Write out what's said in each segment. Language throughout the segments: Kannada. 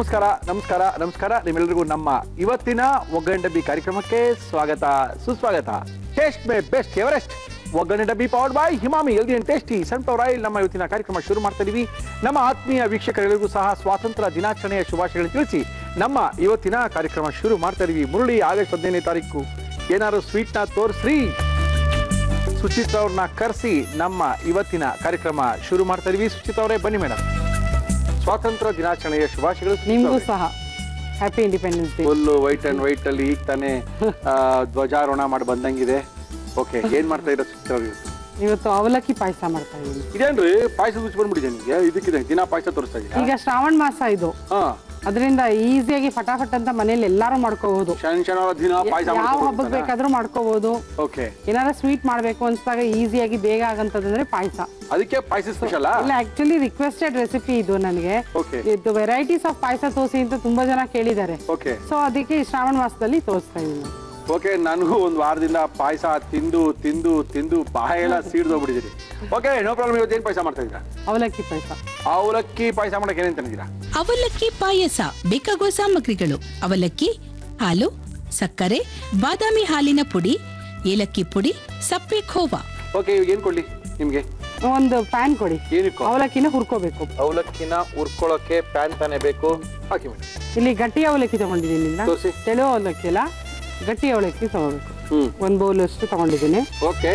ನಮಸ್ಕಾರ ನಮಸ್ಕಾರ ನಮಸ್ಕಾರ ನಿಮ್ಮೆಲ್ಲರಿಗೂ ನಮ್ಮ ಇವತ್ತಿನ ಒಗ್ಗರಣೆ ಡಬ್ಬಿ ಕಾರ್ಯಕ್ರಮಕ್ಕೆ ಸ್ವಾಗತ ಸುಸ್ವಾಗತ ಟೇಸ್ಟ್ ಮೇ ಬೆಸ್ಟ್ ಎವರೆಸ್ಟ್ ಒಗ್ಗರಣೆ ಡಬ್ಬಿ ಪವರ್ಡ್ ಬೈ ಹಿಮಾಮಿ ಎಲ್ದಿ ಅಂಡ್ ಟೇಸ್ಟಿ ಸನ್ಫ್ಲವರ್ ಆಯಿಲ್ ನಮ್ಮ ಇವತ್ತಿನ ಕಾರ್ಯಕ್ರಮ ಶುರು ಮಾಡ್ತಾ ಇದೀವಿ ನಮ್ಮ ಆತ್ಮೀಯ ವೀಕ್ಷಕರಿಗೂ ಸಹ ಸ್ವಾತಂತ್ರ್ಯ ದಿನಾಚರಣೆಯ ಶುಭಾಶಯಗಳನ್ನು ತಿಳಿಸಿ ನಮ್ಮ ಇವತ್ತಿನ ಕಾರ್ಯಕ್ರಮ ಶುರು ಮಾಡ್ತಾ ಇದೀವಿ ಮುರಳಿ ಆಗಸ್ಟ್ ಹದಿನೈದನೇ ತಾರೀಕು ಏನಾದ್ರು ಸ್ವೀಟ್ನ ತೋರಿಸ್ರಿ ಸುಚಿತ್ ಅವ್ರನ್ನ ಕರೆಸಿ ನಮ್ಮ ಇವತ್ತಿನ ಕಾರ್ಯಕ್ರಮ ಶುರು ಮಾಡ್ತಾ ಇದೀವಿ ಸುಚಿತ್ ಅವರೇ ಬನ್ನಿ ಮೇಡಮ್ ಸ್ವಾತಂತ್ರ್ಯ ದಿನಾಚರಣೆಯ ಶುಭಾಶಯಗಳು ಸುಚಿತ್ ನಿಮ್ಗೂ ಅವ್ರೆ. ಸಹ happy independence day full white and white ಅಲ್ಲಿ ಈಗ ತಾನೇ ಆ, ಧ್ವಜಾರೋಹಣ ಮಾಡಿ ಬಂದಂಗಿದೆ ಓಕೆ ಏನ್ ಮಾಡ್ತಾ ಇರೋ ಸುಚಿತ್ ಅವ್ರು ಇವತ್ತು? ಇವತ್ತು ಅವಲಕ್ಕಿ ಪಾಯಸ ಮಾಡ್ತಾ ಇದ್ದೀನಿ ಇದೇನ್ರಿ ಪಾಯಸ ರುಚಿ ಬಂದ್ಬಿಟ್ಟಿದೆ ನಿಮಗೆ ಇದಕ್ಕಿದೆ ದಿನ ಪಾಯಸ ತೋರಿಸ್ತಾ ಇದೀರಾ ಈಗ ಶ್ರಾವಣ ಮಾಸ ಇದು ಹಾ ಅದರಿಂದ ಈಸಿಯಾಗಿ ಫಟಾಫಟ್ ಅಂತ ಮನೇಲಿ ಎಲ್ಲಾರು ಮಾಡ್ಕೋಬಹುದು ಶನಿ ಶನಿವಾರ ದಿನ ಪಾಯಸ ಯಾವ ಹಬ್ಬಕ್ಕೆ ಬೇಕಾದ್ರೂ ಮಾಡ್ಕೋಬಹುದು ಓಕೆ ಏನಾರ ಸ್ವೀಟ್ ಮಾಡ್ಬೇಕು ಅನ್ಸ್ದಾಗ ಈಸಿಯಾಗಿ ಬೇಗ ಆಗಂತದಂದ್ರೆ ಪಾಯಸ ಅದಕ್ಕೆ ಪಾಯಸ ಸ್ಪೆಷಲ್ ಇಲ್ಲ ಆಕ್ಚುಲಿ ರಿಕ್ವೆಸ್ಟೆಡ್ ರೆಸಿಪಿ ಇದು ನನಗೆ ಓಕೆ ಇದು ವೆರೈಟೀಸ್ ಆಫ್ ಪಾಯಸ ತೋರಿಸಿ ಅಂತ ತುಂಬಾ ಜನ ಕೇಳಿದ್ದಾರೆ ಓಕೆ ಸೊ ಅದಕ್ಕೆ ಈ ಶ್ರಾವಣ ಮಾಸದಲ್ಲಿ ತೋರಿಸ್ತಾ ಇದ್ದೀನಿ ಓಕೆ ನನಗೂ ಒಂದು ವಾರದಿಂದ ಪಾಯಸ ತಿಂದು ತಿಂದು ತಿಂದು ಬಾಯೆಲ್ಲ ಸೀಡ್ದೋಗ್ಬಿಟ್ಟಿದ್ದೀರಿ ಓಕೆ ನೋ ಪ್ರಾಬ್ಲಮ್ ಇವತ್ತು ಏನು ಪಾಯಸ ಮಾಡ್ತಾ ಇದ್ದೀರಾ ಅವಲಕ್ಕಿ ಪಾಯಸ ಅವಲಕ್ಕಿ ಪಾಯಸ ಮಾಡಕ್ಕೆ ಏನೇನು ತಂದಿದ್ದೀರಾ ಅವಲಕ್ಕಿ ಪಾಯಸ ಬೇಕಾಗುವ ಸಾಮಗ್ರಿಗಳು ಅವಲಕ್ಕಿ ಹಾಲು ಸಕ್ಕರೆ ಬಾದಾಮಿ ಹಾಲಿನ ಪುಡಿ ಏಲಕ್ಕಿ ಪುಡಿ ಸಪ್ಪೆ ಖೋವಾ ಓಕೆ ಇವಾಗ ಏನು ಕೊಡ್ಲಿ ನಿಮಗೆ ಒಂದು ಪ್ಯಾನ್ ಕೊಡಿ ಏನಕ್ಕೋ ಅವಲಕ್ಕಿನ ಹುರ್ಕೋಬೇಕು ಅವಲಕ್ಕಿನ ಹುರ್ಕೊಳ್ಳೋಕೆ ಪ್ಯಾನ್ ತಾನೇ ಬೇಕು ಹಾಕಿ ಮೇಡಮ್ ಇಲ್ಲಿ ಗಟ್ಟಿ ಅವಲಕ್ಕಿ ತಗೊಂಡಿದ್ದೀನಿ ಇಲ್ಲ ತೋರ್ಸಿ. ತೆಳು ಅವಲಕ್ಕಿ ಅಲ್ಲ ಗಟ್ಟಿ ಅವಲಕ್ಕಿ ತಗೋಬೇಕು ಹ್ಮ್ ಒಂದ್ ಬೌಲ್ ಅಷ್ಟು ತಗೊಂಡಿದ್ದೀನಿ ಓಕೆ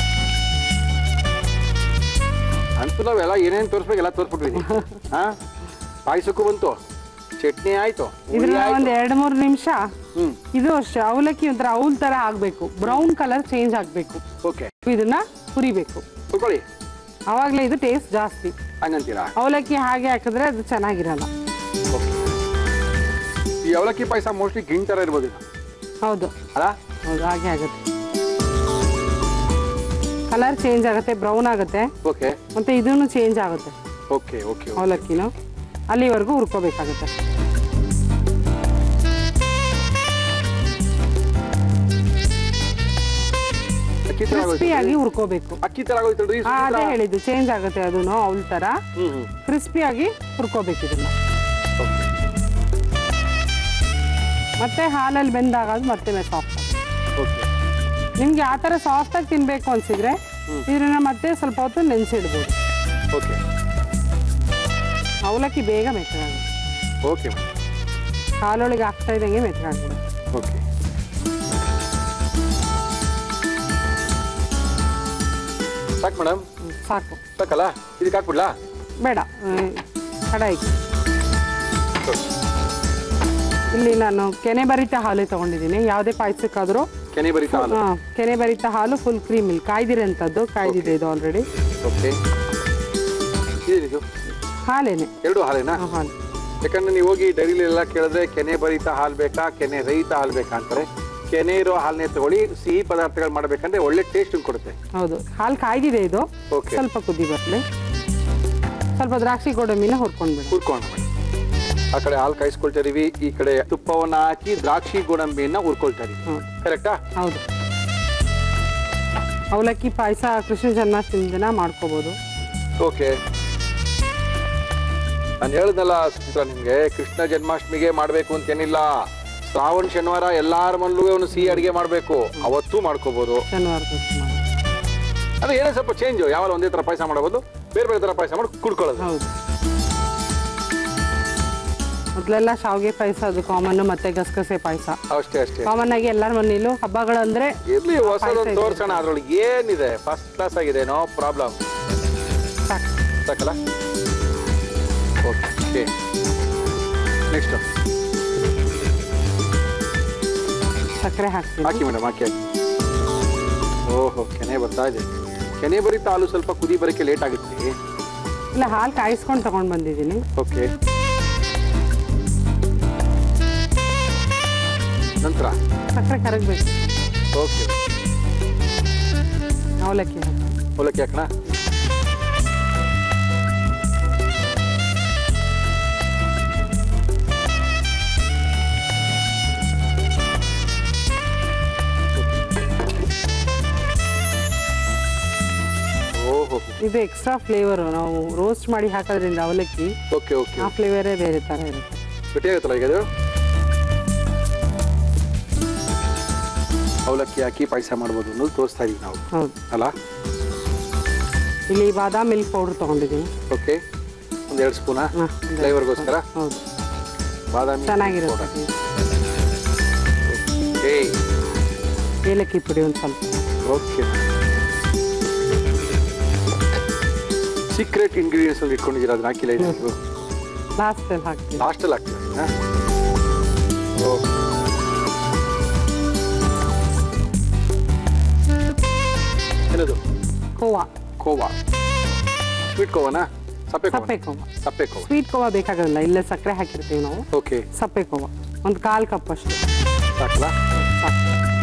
ಅಂತೂ ನಾವೆಲ್ಲ ಏನೇನು ತೋರಿಸ್ಬೇಕು ಎಲ್ಲ ತೋರಿಸ್ಬಿಟ್ವಿ ಹಾ ಪಾಯಸಕ್ಕೂ ಬಂತು ಚಟ್ನಿ ಆಯ್ತು ಹುಳಿ ಇದ್ರಲ್ಲಿ ಆಯ್ತು. ಒಂದ್ ಎರಡ್ ಮೂರು ನಿಮಿಷ ಹ್ಮ್ ಇದು ಅಷ್ಟೇ ಅವಲಕ್ಕಿ ಒಂಥರ ಅವಲ್ ತರ ಆಗ್ಬೇಕು ಬ್ರೌನ್ ಕಲರ್ ಚೇಂಜ್ ಆಗ್ಬೇಕು ಓಕೆ ಇದನ್ನ ಹುರಿಬೇಕು ಕುತ್ಕೊಳ್ಳಿ ಅವಾಗ್ಲೇ ಇದು ಟೇಸ್ಟ್ ಜಾಸ್ತಿ ಹಂಗಂತೀರಾ ಅವಲಕ್ಕಿ ಹಾಗೆ ಹಾಕಿದ್ರೆ ಅದು ಚೆನ್ನಾಗಿರಲ್ಲ ಓಕೆ ಈ ಅವಲಕ್ಕಿ ಪಾಯಸ ಮೋಸ್ಟ್ಲಿ ಗಿಣ್ ಥರ ಇರ್ಬೋದು ಇದು. ಹೌದು ಅಲ್ಲ ಹೌದು ಹಾಗೆ ಆಗುತ್ತೆ ಕಲರ್ ಚೇಂಜ್ ಆಗುತ್ತೆ ಬ್ರೌನ್ ಆಗುತ್ತೆ ಓಕೆ ಮತ್ತೆ ಇದನ್ನು ಚೇಂಜ್ ಆಗುತ್ತೆ ಓಕೆ ಓಕೆ ಅವಲಕ್ಕಿನ ಅಲ್ಲಿವರೆಗೂ ಹುರ್ಕೋಬೇಕಾಗುತ್ತೆ ಅಕ್ಕಿ ಥರ ಆಗೋಯ್ತು ಕ್ರಿಸ್ಪಿಯಾಗಿ ಹುರ್ಕೋಬೇಕು ಅಕ್ಕಿ ಥರ ಆಗೋಯ್ತಲ್ರಿ ಹಾ, ಅದೇ ಹೇಳಿದ್ದು ಚೇಂಜ್ ಆಗುತ್ತೆ ಅದನ್ನು ಅವಳ ತರ ಹ್ಮ್ ಹ್ಮ್ ಕ್ರಿಸ್ಪಿಯಾಗಿ ಹುರ್ಕೋಬೇಕು ಇದನ್ನ ಓಕೆ ಮತ್ತೆ ಹಾಲಲ್ಲಿ ಬೆಂದಾಗ ಅದು ಮತ್ತೆ ಸಾಫ್ಟ್ ಓಕೆ ನಿಮ್ಗೆ ಆ ಥರ ಸಾಫ್ಟ್ ಆಗಿ ತಿನ್ಬೇಕು ಅನ್ಸಿದ್ರೆ ಇದನ್ನ ಮತ್ತೆ ಸ್ವಲ್ಪ ಹೊತ್ತು ನೆನೆಸಿಡ್ಬೋದು ಓಕೆ ಅವಲಕ್ಕಿ ಬೇಗ ಮೆತ್ತಗಾಗುತ್ತೆ ಓಕೆ ಹಾಲೊಳಗೆ ಹಾಕ್ತಾ ಇದ್ದಂಗೆ ಮೆತ್ತಗಾಗ್ಬಿಡುತ್ತೆ ಓಕೆ ಸಾಕು ಮೇಡಮ್ ಹ್ಮ್, ಸಾಕು ಸಾಕಲ್ಲ ಇದಕ್ಕೆ ಹಾಕ್ಬಿಡ್ಲಾ ಬೇಡ ಹ್ಮ್, ಕಡಾಯಿ ಇಲ್ಲಿ ನಾನು ಕೆನೆ ಭರಿತ ಹಾಲು ತಗೊಂಡಿದ್ದೀನಿ ಯಾವುದೇ ಪಾಯಸಕ್ಕಾದರೂ ಕೆನೆ ಬರೀತಾ ಹಾಲು ಹಾ, ಕೆನೆ ಭರಿತ ಹಾಲು ಫುಲ್ ಕ್ರೀಮ್ ಇಲ್ಲಿ ಕಾಯ್ದಿರೋಂಥದ್ದು ಕಾಯ್ದಿದೆ ಇದು ಆಲ್ರೆಡಿ ಓಕೆ ಇದೇನಿದು ಹಾಲೇನೆ ಎರಡು ಹಾಲೇನಾ ಹಾ, ಹಾಲು ಯಾಕಂದ್ರೆ ನೀವು ಹೋಗಿ ಡೈರಿಲಿ ಎಲ್ಲ ಕೇಳಿದ್ರೆ ಕೆನೆ ಭರಿತ ಹಾಲು ಬೇಕಾ ಕೆನೆ ರಹಿತ ಹಾಲು ಬೇಕಾ ಅಂತಾರೆ ಕೆನೆ ಇರೋ ಹಾಲನ್ನೇ ತಗೊಳ್ಳಿ ಸಿಹಿ ಪದಾರ್ಥಗಳು ಮಾಡಬೇಕಂದ್ರೆ ಒಳ್ಳೆ ಟೇಸ್ಟ್ ಕೊಡುತ್ತೆ ಹೌದು ಹಾಲು ಕಾಯ್ದಿದೆ ಇದು ಓಕೆ ಸ್ವಲ್ಪ ಕುದಿ ಬರಲಿ ಸ್ವಲ್ಪ ದ್ರಾಕ್ಷಿ ಗೋಡಂಬಿನ ಹುರ್ಕೊಂಡ್ಬಿಡಿ ಹುರ್ಕೋಣ ಮೇಡಮ್ ಆ ಕಡೆ ಹಾಲು ಕಾಯಿಸ್ಕೊಳ್ತಾ ಇದೀವಿ ಈ ಕಡೆ ತುಪ್ಪವನ್ನ ಹಾಕಿ ದ್ರಾಕ್ಷಿ ಗೋಡಂಬಿಯನ್ನ ಹುರ್ಕೊಳ್ತಾ ಇದೀವಿ ಹ್ಮ್. ಕರೆಕ್ಟಾ ಹೌದು ಅವಲಕ್ಕಿ ಪಾಯಸ ಕೃಷ್ಣ ಜನ್ಮಾಷ್ಟಮಿ ದಿನ ಮಾಡ್ಕೋಬೋದು ಓಕೆ ನಾನು ಹೇಳಿದ್ನಲ್ಲ ಸುಚಿತ್ರ ನಿಮ್ಗೆ ಕೃಷ್ಣ ಜನ್ಮಾಷ್ಟಮಿಗೆ ಮಾಡ್ಬೇಕು ಅಂತೇನಿಲ್ಲ ಶ್ರಾವಣ ಶನಿವಾರ ಎಲ್ಲಾರ ಮನಲ್ಲೂ ಒಂದು ಸಿಹಿ ಅಡಿಗೆ ಮಾಡ್ಬೇಕು ಅವತ್ತೂ ಮಾಡ್ಕೋಬಹುದು ಶನಿವಾರ ದಿವಸ ಮಾಡಿ ಅದೇ ಏನೋ ಸ್ವಲ್ಪ ಚೇಂಜ್ ಯಾವಾಗ ಒಂದೇ ತರ ಪಾಯಸ ಮಾಡಬಹುದು ಬೇರೆ ಬೇರೆ ತರ ಪಾಯಸ ಮಾಡಿ ಕುಡ್ಕೊಳ್ಳೋದು ಹೌದು ಮೊದಲೆಲ್ಲ ಶಾವಿಗೆ ಪಾಯಸ ಅದು ಕಾಮನ್ ಮತ್ತೆ ಗಸಗಸೆ ಪಾಯಸ ಅಷ್ಟೇ ಅಷ್ಟೇ ಕಾಮನ್ ಆಗಿ ಎಲ್ಲರ ಮನೇಲೂ ಹಬ್ಬಗಳು ಅಂದ್ರೆ ಇರ್ಲಿ ಹೊಸದೊಂದು ಪಾಯ್ಸ ತೋರ್ಸೋಣ ಅದ್ರೊಳಗೆ ಏನಿದೆ ಫಸ್ಟ್ ಕ್ಲಾಸ್ ಆಗಿದೆ ನೋ ಪ್ರಾಬ್ಲಮ್ ಸಾಕು ಸಾಕಲ್ಲ ಓಕೆ ನೆಕ್ಸ್ಟ್ ಸಕ್ಕರೆ ಹಾಕ್ತೀನಿ ಹಾಕಿ ಮೇಡಮ್ ಹಾಕಿ ಹಾಕಿ ಓಹೋ ಕೆನೆ ಬರ್ತಾ ಇದೆ ಕೆನೆ ಬರೀತ ಹಾಲು ಸ್ವಲ್ಪ ಕುದಿ ಬರೋಕ್ಕೆ ಲೇಟ್ ಆಗುತ್ತೆ ಇಲ್ಲ ಹಾಲು ಕಾಯಿಸ್ಕೊಂಡು ತಗೊಂಡ್ ಬಂದಿದ್ದೀನಿ ಓಕೆ ನಂತರ ಸಕ್ಕರೆ ಕರಗಬೇಕು ಓಕೆ ಅವಲಕ್ಕಿ ಹಾಕಿ ಹೊಲಕ್ಕೆ ಹಾಕೋಣ ಓಹೋ ಇದು ಎಕ್ಸ್ಟ್ರಾ ಫ್ಲೇವರು ನಾವು ರೋಸ್ಟ್ ಮಾಡಿ ಹಾಕೋದ್ರಿಂದ ಅವಲಕ್ಕಿ ಓಕೆ ಓಕೆ ಆ ಫ್ಲೇವರೇ ಬೇರೆ ಥರ ಇರುತ್ತೆ ಗಟ್ಟಿಯಾಗುತ್ತಲ್ಲ ಈಗ ಅದು ಅವಲಕ್ಕಿ ಹಾಕಿ ಪಾಯಸ ಮಾಡ್ಬೋದು ಅನ್ನೋದು ತೋರಿಸ್ತಾ ಇದೀವಿ ನಾವು ಹೌದು ಅಲ್ಲ ಇಲ್ಲಿ ಬಾದಾಮ್ ಮಿಲ್ಕ್ ಪೌಡರ್ ತೊಗೊಂಡಿದ್ದೀನಿ ಓಕೆ ಒಂದು ಎರಡು ಸ್ಪೂನಾ ಹಾ, ಫ್ಲೇವರ್ಗೋಸ್ಕರ ಹೌದು ಬಾದಾಮಿ ಚೆನ್ನಾಗಿರುತ್ತೆ ಏಯ್ ಏಲಕ್ಕಿ ಪುಡಿ ಒಂದು ಸ್ವಲ್ಪ ಓಕೆ ಸೀಕ್ರೆಟ್ ಇಂಗ್ರೀಡಿಯೆಂಟ್ಸ್ ಅಲ್ಲಿ ಇಟ್ಕೊಂಡಿದ್ದೀರಾ ಅದನ್ನ ಹಾಕಿಲ್ಲ ಇದು ಲಾಸ್ಟಲ್ಲಿ ಹಾಕ್ತೀನಿ ಲಾಸ್ಟಲ್ಲಿ ಹಾಕ್ತೀರಾ ಓ ಏನದು ಕೋವಾ ಕೋವಾ ಸ್ವೀಟ್ ಕೋವಾನಾ ಸಪ್ಪೆ ಸಪ್ಪೆ ಕೋವಾ ಕೋವಾ ಸಪ್ಪೆ ಕೋವಾ ಸ್ವೀಟ್ ಕೋವಾ ಬೇಕಾಗೋದಿಲ್ಲ ಇಲ್ಲೇ ಸಕ್ಕರೆ ಹಾಕಿರ್ತೀವಿ ನಾವು ಓಕೆ ಸಪ್ಪೆ ಕೋವಾ ಒಂದು ಕಾಲು ಕಪ್ ಅಷ್ಟು ಸಾಕಲ್ಲ ಸಾಕು.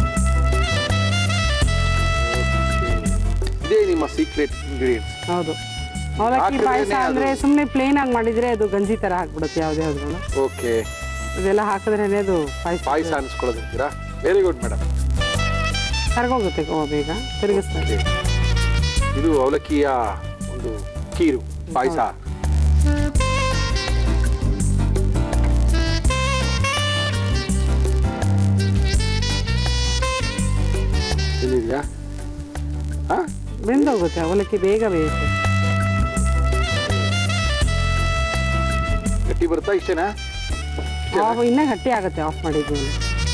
ಇದೇ ನಿಮ್ಮ ಸೀಕ್ರೆಟ್ ಇಂಗ್ರೀಡಿಯೆಂಟ್ಸ್ ಹೌದು ಅವಲಕ್ಕಿ ಹಾಕಿದ್ರೇನೆ ಪಾಯಸ ಅದು- ಅಂದ್ರೆ ಸುಮ್ಮನೆ ಪ್ಲೇನ್ ಆಗಿ ಮಾಡಿದ್ರೆ ಅದು ಗಂಜಿ ತರ ಹಾಕ್ಬಿಡುತ್ತೆ ಯಾವ್ದೇ ಯಾವ್ದು ಓಕೆ ಇದೆಲ್ಲ ಹಾಕಿದ್ರೇನೆ ಅದು ಪಾಯಸ ಪಾಯಸ ಅನ್ಸ್ಕೊಳ್ಳೋದಂತೀರಾ ವೆರಿ ಗುಡ್ ಮೇಡಮ್ ಕರ್ಗೋಗುತ್ತೆ ಕೋವಾ ಬೇಗ ತಿರುಗಿಸ್ತಾರೆ ಇದು ಅವಲಕ್ಕಿಯ ಒಂದು ಕೀರು ಪಾಯಸ ಎಲ್ಲಿದೆಯಾ ಹಾ ಬೆಂದೋಗುತ್ತೆ ಅವಲಕ್ಕಿ ಬೇಗ ಬೇಯುತ್ತೆ ಗಟ್ಟಿ ಬರುತ್ತಾ ಇಷ್ಟೇನಾ ಆಫ್ ಇನ್ನೂ ಗಟ್ಟಿ ಆಗುತ್ತೆ ಆಫ್ ಮಾಡಿದ್ವಿ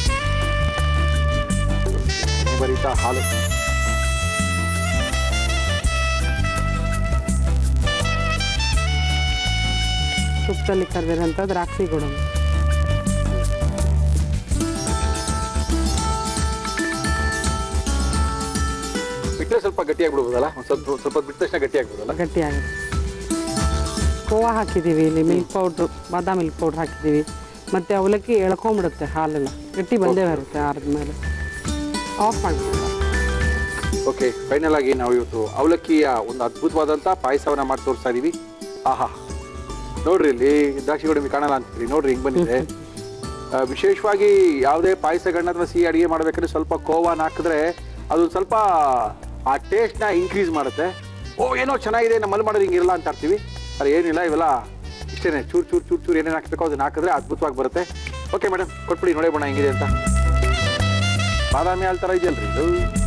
ಬರೀತಾ ಹಾಲು ತುಪ್ಪದಲ್ಲಿ ಕರೆದಿರೋಂಥ ದ್ರಾಕ್ಷಿ ಗೋಡಂಬಿ ಬಿಟ್ಟರೆ ಸ್ವಲ್ಪ ಗಟ್ಟಿ ಆಗ್ಬಿಡ್ಬೋದಲ್ಲ ಒಂದು ಸ್ವಲ್ಪ ಸ್ವಲ್ಪ ಬಿಟ್ಟ ತಕ್ಷಣ ಗಟ್ಟಿ ಆಗ್ಬೋದಲ್ಲ ಗಟ್ಟಿ ಆಗುತ್ತೆ ಕೋವಾ ಹಾಕಿದ್ದೀವಿ ಇಲ್ಲಿ ಮಿಲ್ಕ್ ಪೌಡ್ರು ಬಾದಾಮ್ ಮಿಲ್ಕ್ ಪೌಡ್ರ್ ಹಾಕಿದ್ದೀವಿ ಮತ್ತು ಅವಲಕ್ಕಿ ಎಳ್ಕೊಂಬಿಡುತ್ತೆ ಹಾಲೆಲ್ಲ ಗಟ್ಟಿ ಬಂದೇ ಬರುತ್ತೆ ಆರದ ಮೇಲೆ ಆಫ್ ಮಾಡ್ತೀವಿ ಓಕೆ ಫೈನಲ್ ಆಗಿ ನಾವು ಇವತ್ತು ಅವಲಕ್ಕಿಯ ಒಂದು ಅದ್ಭುತವಾದಂಥ ಪಾಯಸವನ್ನ ಮಾಡಿ ತೋರಿಸ್ತಾ ಇದೀವಿ ಆಹಾ ನೋಡ್ರಿ ಇಲ್ಲಿ ದ್ರಾಕ್ಷಿ ಗೋಡಂಬಿ ಕಾಣಲ್ಲ ಅಂತೀರಿ ನೋಡ್ರಿ ಹಿಂಗ್ ಬಂದಿದೆ ಆ, ವಿಶೇಷವಾಗಿ ಯಾವುದೇ ಪಾಯಸಗಳನ್ನ ಅಥವಾ ಸಿಹಿ ಅಡಿಗೆ ಮಾಡ್ಬೇಕಾದ್ರೆ ಸ್ವಲ್ಪ ಕೋವಾನ ಹಾಕಿದ್ರೆ ಅದು ಸ್ವಲ್ಪ ಆ ಟೇಸ್ಟ್ನ ಇನ್ಕ್ರೀಸ್ ಮಾಡುತ್ತೆ ಓ ಏನೋ ಚೆನ್ನಾಗಿದೆ ನಮ್ಮಲ್ಲಿ ಮಾಡೋದು ಹಿಂಗಿರಲ್ಲ ಅಂತ ಇರ್ತೀವಿ ಅದು ಏನಿಲ್ಲ ಇವೆಲ್ಲ ಇಷ್ಟೇನೆ ಚೂರು ಚೂರು ಚೂರು ಚೂರು ಏನೇನು ಹಾಕ್ಬೇಕೋ ಅದನ್ನ ಹಾಕಿದ್ರೆ ಅದ್ಭುತವಾಗಿ ಬರುತ್ತೆ ಓಕೆ ಮೇಡಮ್ ಕೊಟ್ಬಿಡಿ ನೋಡೇ ಬಣ್ಣ ಹೆಂಗಿದೆ ಅಂತ ಬಾದಾಮಿ ಹಾಲ್ ಥರ ಇದೆಯಲ್ರಿ ಇದು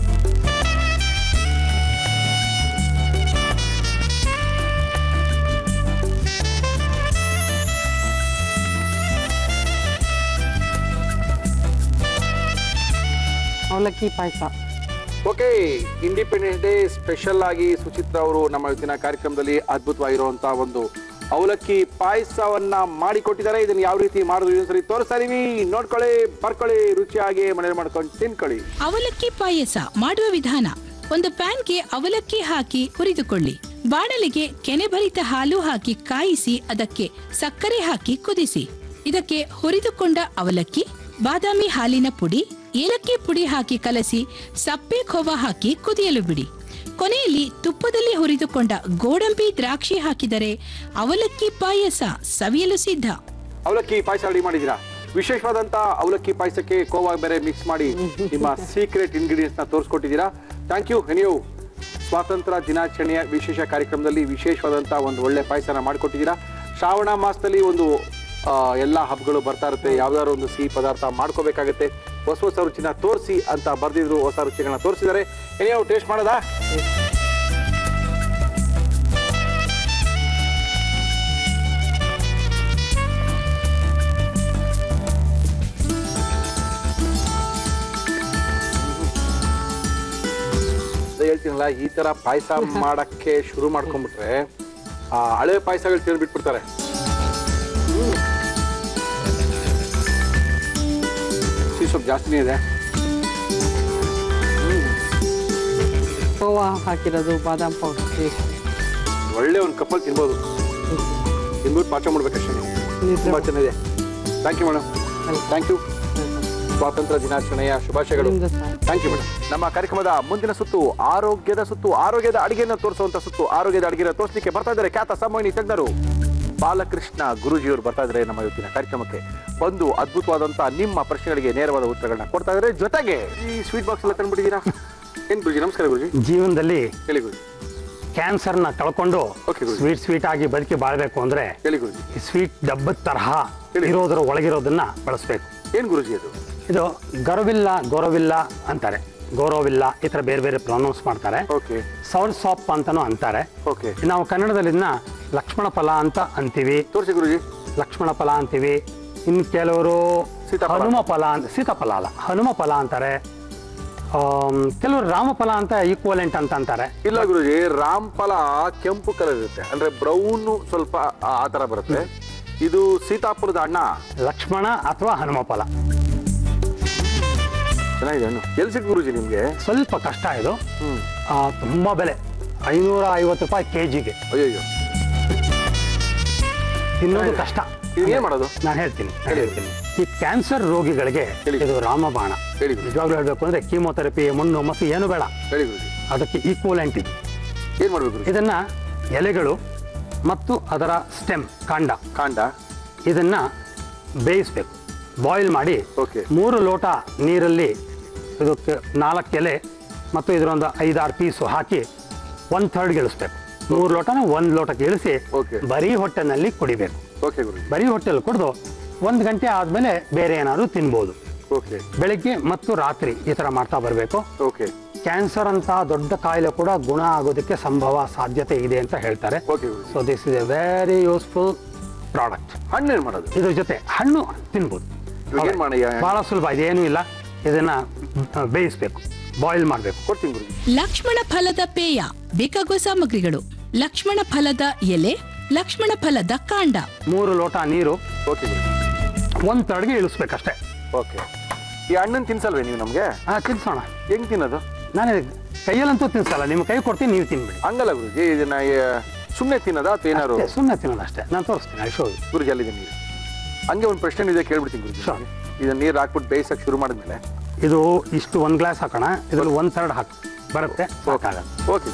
ಅವಲಕ್ಕಿ ಪಾಯಸ ಓಕೆ ಇಂಡಿಪೆಂಡೆನ್ಸ್ ಡೇ ಸ್ಪೆಷಲ್ ಆಗಿ ಸುಚಿತ್ರ ಅವರು ನಮ್ಮ ಇವತ್ತಿನ ಕಾರ್ಯಕ್ರಮದಲ್ಲಿ ಅದ್ಭುತವಾಗಿರುವಂತಹ ಒಂದು ಅವಲಕ್ಕಿ ಪಾಯಸವನ್ನ ಮಾಡಿಕೊಟ್ಟಿದ್ದಾರೆ ಇದನ್ನ ಯಾವ ರೀತಿ ಮಾಡಿದ್ರು ಇದೊಂದ್ಸರಿ ತೋರಿಸ್ತಾ ಇದೀವಿ ನೋಡ್ಕೊಳ್ಳಿ ಬರ್ಕೊಳ್ಳಿ ರುಚಿಯಾಗಿ ಮನೇಲಿ ಮಾಡ್ಕೊಂಡು ತಿನ್ಕೊಳ್ಳಿ ಅವಲಕ್ಕಿ ಪಾಯಸ ಮಾಡುವ ವಿಧಾನ ಒಂದು ಪ್ಯಾನ್ಗೆ ಅವಲಕ್ಕಿ ಹಾಕಿ ಹುರಿದುಕೊಳ್ಳಿ ಬಾಣಲಿಗೆ ಕೆನೆಭರಿತ ಹಾಲು ಹಾಕಿ ಕಾಯಿಸಿ ಅದಕ್ಕೆ ಸಕ್ಕರೆ ಹಾಕಿ ಕುದಿಸಿ ಇದಕ್ಕೆ ಹುರಿದುಕೊಂಡ ಅವಲಕ್ಕಿ ಬಾದಾಮಿ ಹಾಲಿನ ಪುಡಿ ಏಲಕ್ಕಿ ಪುಡಿ ಹಾಕಿ ಕಲಸಿ ಸಪ್ಪೆ ಖೋವ ಹಾಕಿ ಕುದಿಯಲು ಬಿಡಿ ಕೊನೆಯಲ್ಲಿ ತುಪ್ಪದಲ್ಲಿ ಹುರಿದುಕೊಂಡ ಗೋಡಂಬಿ ದ್ರಾಕ್ಷಿ ಹಾಕಿದರೆ ಅವಲಕ್ಕಿ ಪಾಯಸ ಸವಿಯಲು ಸಿದ್ಧ ಅವಲಕ್ಕಿ ಪಾಯಸ ರೆಡಿ ಮಾಡಿದ್ದೀರಾ ವಿಶೇಷವಾದಂತ ಅವಲಕ್ಕಿ ಪಾಯಸಕ್ಕೆ ಕೋವಾ ಬೇರೆ ಮಿಕ್ಸ್ ಮಾಡಿ ನಿಮ್ಮ ಸೀಕ್ರೆಟ್ ಇಂಗ್ರೀಡಿಯೆಂಟ್ಸ್ ನ ತೋರಿಸ್ಕೊಟ್ಟಿದ್ದೀರಾ ಥ್ಯಾಂಕ್ ಯು ನೀವು ಸ್ವಾತಂತ್ರ್ಯ ದಿನಾಚರಣೆಯ ವಿಶೇಷ ಕಾರ್ಯಕ್ರಮದಲ್ಲಿ ವಿಶೇಷವಾದಂತ ಒಂದು ಒಳ್ಳೆ ಪಾಯಸನ ಮಾಡಿಕೊಟ್ಟಿದ್ದೀರಾ ಶ್ರಾವಣ ಮಾಸದಲ್ಲಿ ಒಂದು ಆ, ಎಲ್ಲ ಹಬ್ಬಗಳು ಬರ್ತಾ ಇರುತ್ತೆ ಯಾವ್ದಾದ್ರು ಒಂದು ಸಿಹಿ ಪದಾರ್ಥ ಮಾಡ್ಕೋಬೇಕಾಗತ್ತೆ ಹೊಸ ಹೊಸ ರುಚಿನ ತೋರಿಸಿ ಅಂತ ಬರ್ದಿದ್ರು ಹೊಸ ರುಚಿಗಳನ್ನ ತೋರಿಸಿದ್ದಾರೆ ಏನೇ ಟೇಸ್ಟ್ ಮಾಡೋದಾ ಅದೇ ಹೇಳ್ತೀನಲ್ಲ ಈ ತರ ಪಾಯಸ ಮಾಡಕ್ಕೆ ಶುರು ಮಾಡ್ಕೊಂಡ್ಬಿಟ್ರೆ ಆ ಹಳೆ ಪಾಯಸಗಳು ತಿಂದು ಬಿಟ್ಬಿಡ್ತಾರೆ ಸಿಹಿ ಸ್ವಲ್ಪ ಜಾಸ್ತಿನೇ ಇದೆ ಕೋವಾ ಹಾಕಿರೋದು ಬಾದಾಮ್ ಪೌಡರ್ ಒಳ್ಳೆ ಒಂದು ಕಪ್ಪಲ್ಲಿ ತಿನ್ಬೋದು ತಿನ್ಬಿಟ್ಟು ಪಾಚ ಮಾಡ್ಬೇಕಷ್ಟೇ ತುಂಬಾ ಚೆನ್ನಾಗಿದೆ thank you madam thank you ಸ್ವಾತಂತ್ರ್ಯ ದಿನಾಚರಣೆಯ ಶುಭಾಶಯಗಳು ನಿಮ್ದು ಸಹ ಥ್ಯಾಂಕ್ ಯು ಮೇಡಮ್ ನಮ್ಮ ಕಾರ್ಯಕ್ರಮದ ಮುಂದಿನ ಸುತ್ತು ಆರೋಗ್ಯದ ಸುತ್ತು ಆರೋಗ್ಯದ ಅಡಿಗೆಯನ್ನು ತೋರಿಸುವಂತ ಸುತ್ತು ಆರೋಗ್ಯದ ಅಡಿಗೆನ ತೋರಿಸಲಿಕ್ಕೆ ಬರ್ತಾ ಇದ್ದಾರೆ ಖ್ಯಾತ ಸಂಮೋಹಿನಿ ತಜ್ಞರು ಬಾಲಕೃಷ್ಣ ಗುರುಜಿಯವರು ಬರ್ತಾ ಇದ್ದಾರೆ ನಮ್ಮ ಇವತ್ತಿನ ಕಾರ್ಯಕ್ರಮಕ್ಕೆ ಬಂದು ಅದ್ಭುತವಾದಂತ ನಿಮ್ಮ ಪ್ರಶ್ನೆಗಳಿಗೆ ನೇರವಾದ ಉತ್ತರಗಳನ್ನ ಕೊಡ್ತಾ ಇದ್ದಾರೆ ಜೊತೆಗೆ ಈ ಸ್ವೀಟ್ ಬಾಕ್ಸ್ ಎಲ್ಲ ತಂದ್ಬಿಟ್ಟಿದ್ದೀರಾ ಏನ್ ಗುರುಜಿ ನಮಸ್ಕಾರ ಗುರುಜಿ ಜೀವನದಲ್ಲಿ ಹೇಳಿ ಗುರುಜಿ ಕ್ಯಾನ್ಸರ್ನ ಕಳ್ಕೊಂಡು Okay, ಗುರೂಜಿ. ಸ್ವೀಟ್ ಸ್ವೀಟ್ ಆಗಿ ಬದುಕಿ ಬಾಳ್ಬೇಕು ಅಂದ್ರೆ ಹೇಳಿ ಗುರುಜಿ ಈ ಸ್ವೀಟ್ ಡಬ್ಬದ ತರಹ ಹೇಳಿ. ಇರೋದ್ರ ಒಳಗಿರೋದನ್ನ ಬಳಸಬೇಕು ಏನ್ ಗುರುಜಿ ಅದು ಇದು ಗರವಿಲ್ಲ ಗೊರವಿಲ್ಲ ಅಂತಾರೆ ಗೌರವಿಲ್ಲ ಈ ಥರ ಬೇರೆ ಬೇರೆ ಪ್ರೊನೌನ್ಸ್ ಮಾಡ್ತಾರೆ ಓಕೆ ಸೌರ್ ಸಾಪ್ ಅಂತಾನೂ ಅಂತಾರೆ ಓಕೆ ನಾವು ಕನ್ನಡದಲ್ಲಿ ಇದನ್ನ ಲಕ್ಷ್ಮಣ ಫಲ ಅಂತ ಅಂತೀವಿ ತೋರಿಸಿ ಗುರುಜಿ ಲಕ್ಷ್ಮಣ ಫಲ ಅಂತೀವಿ ಇನ್ನು ಕೆಲವರು ಸೀತಾಫಲ. ಹನುಮ ಫಲ ಅಂತ ಸೀತಾಫಲ ಅಲ್ಲ ಹನುಮ ಫಲ ಅಂತಾರೆ ಆಮ್, ಕೆಲವರು ರಾಮಫಲ ಅಂತ ಈಕ್ವಲೆಂಟ್ ಅಂತ ಅಂತಾರೆ ಇಲ್ಲ ಗುರುಜಿ ರಾಮ್ಫಲ ಕೆಂಪು ಕಲರ್ ಇರುತ್ತೆ ಅಂದ್ರೆ ಬ್ರೌನ್ ಸ್ವಲ್ಪ ಆ- ಆ ತರ ಬರುತ್ತೆ ಇದು ಸೀತಾಪುರದ ಅಣ್ಣ ಲಕ್ಷ್ಮಣ ಅಥವಾ ಹನುಮ ಫಲ ಚೆನ್ನಾಗಿದೆ ಹಣ್ಣು ಎಲ್ಲಿ ಸಿಕ್ ಗುರುಜಿ ನಿಮ್ಗೆ ಸ್ವಲ್ಪ ಕಷ್ಟ ಇದು ಹ್ಮ್ ಆ, ತುಂಬಾ ಬೆಲೆ ಐನೂರ ಐವತ್ತು ರೂಪಾಯಿ ಕೆ ಜಿಗೆ ಅಯ್ಯಯ್ಯೋ ತಿನ್ನೋದು ಕಷ್ಟ ಇದು ಏನ್ ಮಾಡೋದು ನಾನು ಹೇಳ್ತೀನಿ ನಾನ್ ಹೇಳಿ. ಹೇಳ್ತೀನಿ ಈ ಕ್ಯಾನ್ಸರ್ ರೋಗಿಗಳಿಗೆ ಹೇಳಿ. ಇದು ರಾಮಬಾಣ ಹೇಳಿ ಗುರುಜಿ ನಿಜವಾಗ್ಲೂ ಹೇಳ್ಬೇಕು ಅಂದ್ರೆ ಕೀಮೋಥೆರಪಿ ಮಣ್ಣು ಮತ್ತು ಏನು ಬೇಡ ಹೇಳಿ ಗುರುಜಿ ಅದಕ್ಕೆ ಈಕ್ವಲೆಂಟ್ ಇದು ಏನ್ ಮಾಡ್ಬೇಕು ಗುರುಜಿ ಇದನ್ನ ಎಲೆಗಳು ಮತ್ತು ಅದರ ಸ್ಟೆಮ್ ಕಾಂಡ ಕಾಂಡ ಇದನ್ನ ಬೇಯಿಸ್ಬೇಕು ಬಾಯ್ಲ್ ಮಾಡಿ Okay. ಮೂರು ಲೋಟ ನೀರಲ್ಲಿ ಇದಕ್ಕೆ ನಾಲ್ಕು ಎಲೆ ಮತ್ತು ಇದರೊಂದು ಐದಾರು ಪೀಸು ಹಾಕಿ ಒನ್ ಥರ್ಡ್ ಇಳಿಸ್ಬೇಕು ಮೂರು ಲೋಟನ ಒಂದು ಲೋಟಕ್ಕೆ ಇಳಿಸಿ Okay. ಬರೀ ಹೊಟ್ಟೆನಲ್ಲಿ ಕುಡಿಬೇಕು ಓಕೆ ಗುರುಜಿ ಬರೀ ಹೊಟ್ಟೆಲಿ ಕುಡಿದು ಒಂದು ಗಂಟೆ ಆದಮೇಲೆ ಬೇರೆ ಏನಾದರೂ ತಿನ್ಬೋದು ಓಕೆ ಬೆಳಗ್ಗೆ ಮತ್ತು ರಾತ್ರಿ ಈ ಥರ ಮಾಡ್ತಾ ಬರಬೇಕು ಓಕೆ ಕ್ಯಾನ್ಸರ್ ಅಂತ ದೊಡ್ಡ ಕಾಯಿಲೆ ಕೂಡ ಗುಣ ಆಗೋದಕ್ಕೆ ಸಂಭವ ಸಾಧ್ಯತೆ ಇದೆ ಅಂತ ಹೇಳ್ತಾರೆ okay Guruji so this is a very useful product ಹಣ್ಣು ಏನ್ ಮಾಡೋದು ಇದ್ರ ಜೊತೆ ಹಣ್ಣು ತಿನ್ಬೋದು ಇವಾಗ ಏನ್ ಮಾಡಿ ಬಹಳ ಸುಲಭ ಇದೇನೂ ಇಲ್ಲ ಇದನ್ನ ಆ, ಬೇಯಿಸ್ಬೇಕು ಬಾಯ್ಲ್ ಮಾಡಬೇಕು ಕೊಡ್ತೀನಿ ಗುರುಜಿ ಲಕ್ಷ್ಮಣ ಫಲದ ಪೇಯ ಬೇಕಾಗುವ ಸಾಮಗ್ರಿಗಳು ಲಕ್ಷ್ಮಣ ಫಲದ ಎಲೆ ಲಕ್ಷ್ಮಣ ಫಲದ ಕಾಂಡ ಮೂರು ಲೋಟ ನೀರು ಓಕೆ ಗುರುಜಿ ಒಂದು ತಡ್ಗೆ ಇಳಿಸ್ಬೇಕಷ್ಟೇ ಓಕೆ ಈ ಹಣ್ಣನ್ನು ತಿನ್ಸಲ್ವೇ ನೀವು ನಮ್ಗೆ ಹಾಂ ತಿನ್ಸೋಣ ಹೆಂಗ್ ತಿನ್ನೋದು ನಾನು ಕೈಯಲ್ಲಂತೂ ತಿನ್ಸಲ್ಲ ನಿಮ್ಮ ಕೈ ಕೊಡ್ತೀನಿ ನೀವು ತಿನ್ಬಿಡಿ ಹಂಗಲ್ಲ ಗುರುಜಿ ಇದನ್ನ ಸುಮ್ಮನೆ ತಿನ್ನೋದಾ ಅಥವಾ ಏನಾರು ಸುಮ್ಮನೆ ತಿನ್ನೋದು ಅಷ್ಟೇ ನಾನು ತೋರಿಸ್ತೀನಿ ಐ ಶೋ ಗುರುಜಿ ಅಲ್ಲಿದೆ ನೀರು ಹಂಗೆ ಒಂದು ಪ್ರಶ್ನೆ ಇದೆ ಕೇಳ್ಬಿಡ್ತೀನಿ ಗುರುಜಿ Sure. ನಿಮ್ಗೆ. ಇದನ್ನ ನೀರು ಹಾಕ್ಬಿಟ್ಟು ಬೇಯಿಸಕ್ ಶುರು ಮಾಡಿದ್ಮೇಲೆ ಇದು ಇಷ್ಟು ಒಂದು ಗ್ಲಾಸ್ ಹಾಕೋಣ ಇದ್ರಲ್ಲಿ ಒಂದು ಥರ್ಡ್ ಹಾಕಿ ಬರುತ್ತೆ ಸಾಕಾಗಲ್ಲ ಓಕೆ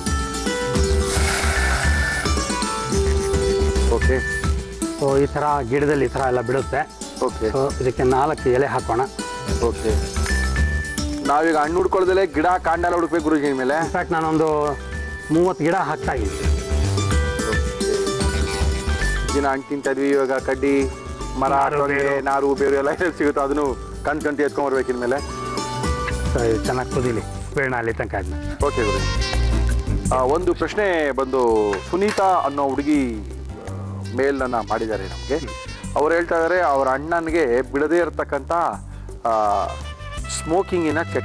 ಓಕೆ ಸೊ ಈ ಥರ ಗಿಡದಲ್ಲಿ ಈ ಥರ ಎಲ್ಲ ಬಿಡುತ್ತೆ ಓಕೆ ಸೊ ಇದಕ್ಕೆ ನಾಲ್ಕು ಎಲೆ ಹಾಕೋಣ ಓಕೆ ನಾವೀಗ ಹಣ್ಣು ಹುಡ್ಕೊಳ್ದಲೆ ಗಿಡ ಕಾಂಡ ಎಲ್ಲ ಹುಡುಕ್ಬೇಕು ಗುರುಜಿ ಮೇಲೆ ಇನ್ಫ್ಯಾಕ್ಟ್ ನಾನೊಂದು ಮೂವತ್ತು ಗಿಡ ಹಾಕ್ತಾ ಇದ್ದೀನಿ ದಿನ ಹಣ್ಣು ತಿಂತಾ ಇದ್ವಿ ಇವಾಗ ಕಡ್ಡಿ ಮರ ನಾರು, ತೊಗರೆ, ಬೇರು. ನಾರು ಬೇರು ಎಲ್ಲ ಎಲ್ಲಿ ಸಿಗುತ್ತೋ ಅದನ್ನು ಕಣ್ ಕಂಟಿ ಎತ್ಕೊಂಡ್ಬರ್ಬೇಕು ಇನ್ಮೇಲೆ ಸೊ ಇದು ಚೆನ್ನಾಗಿ ಕುದೀಲಿ ಬೇಡ ಅಲ್ಲಿ ತನಕ ಅದನ್ನ ಓಕೆ ಗುರು ಒಂದು ಪ್ರಶ್ನೆ ಬಂದು ಸುನೀತಾ ಅನ್ನೋ ಹುಡುಗಿ ಮೇಲನ್ನ ಮಾಡಿದ್ದಾರೆ ನಮಗೆ ಅವ್ರು ಹೇಳ್ತಾ ಇದ್ದಾರೆ ಅವ್ರ ಅಣ್ಣನಿಗೆ ಬಿಡದೇ ಇರತಕ್ಕಂಥ ಸ್ಮೋಕಿಂಗಿನ ಕೆಟ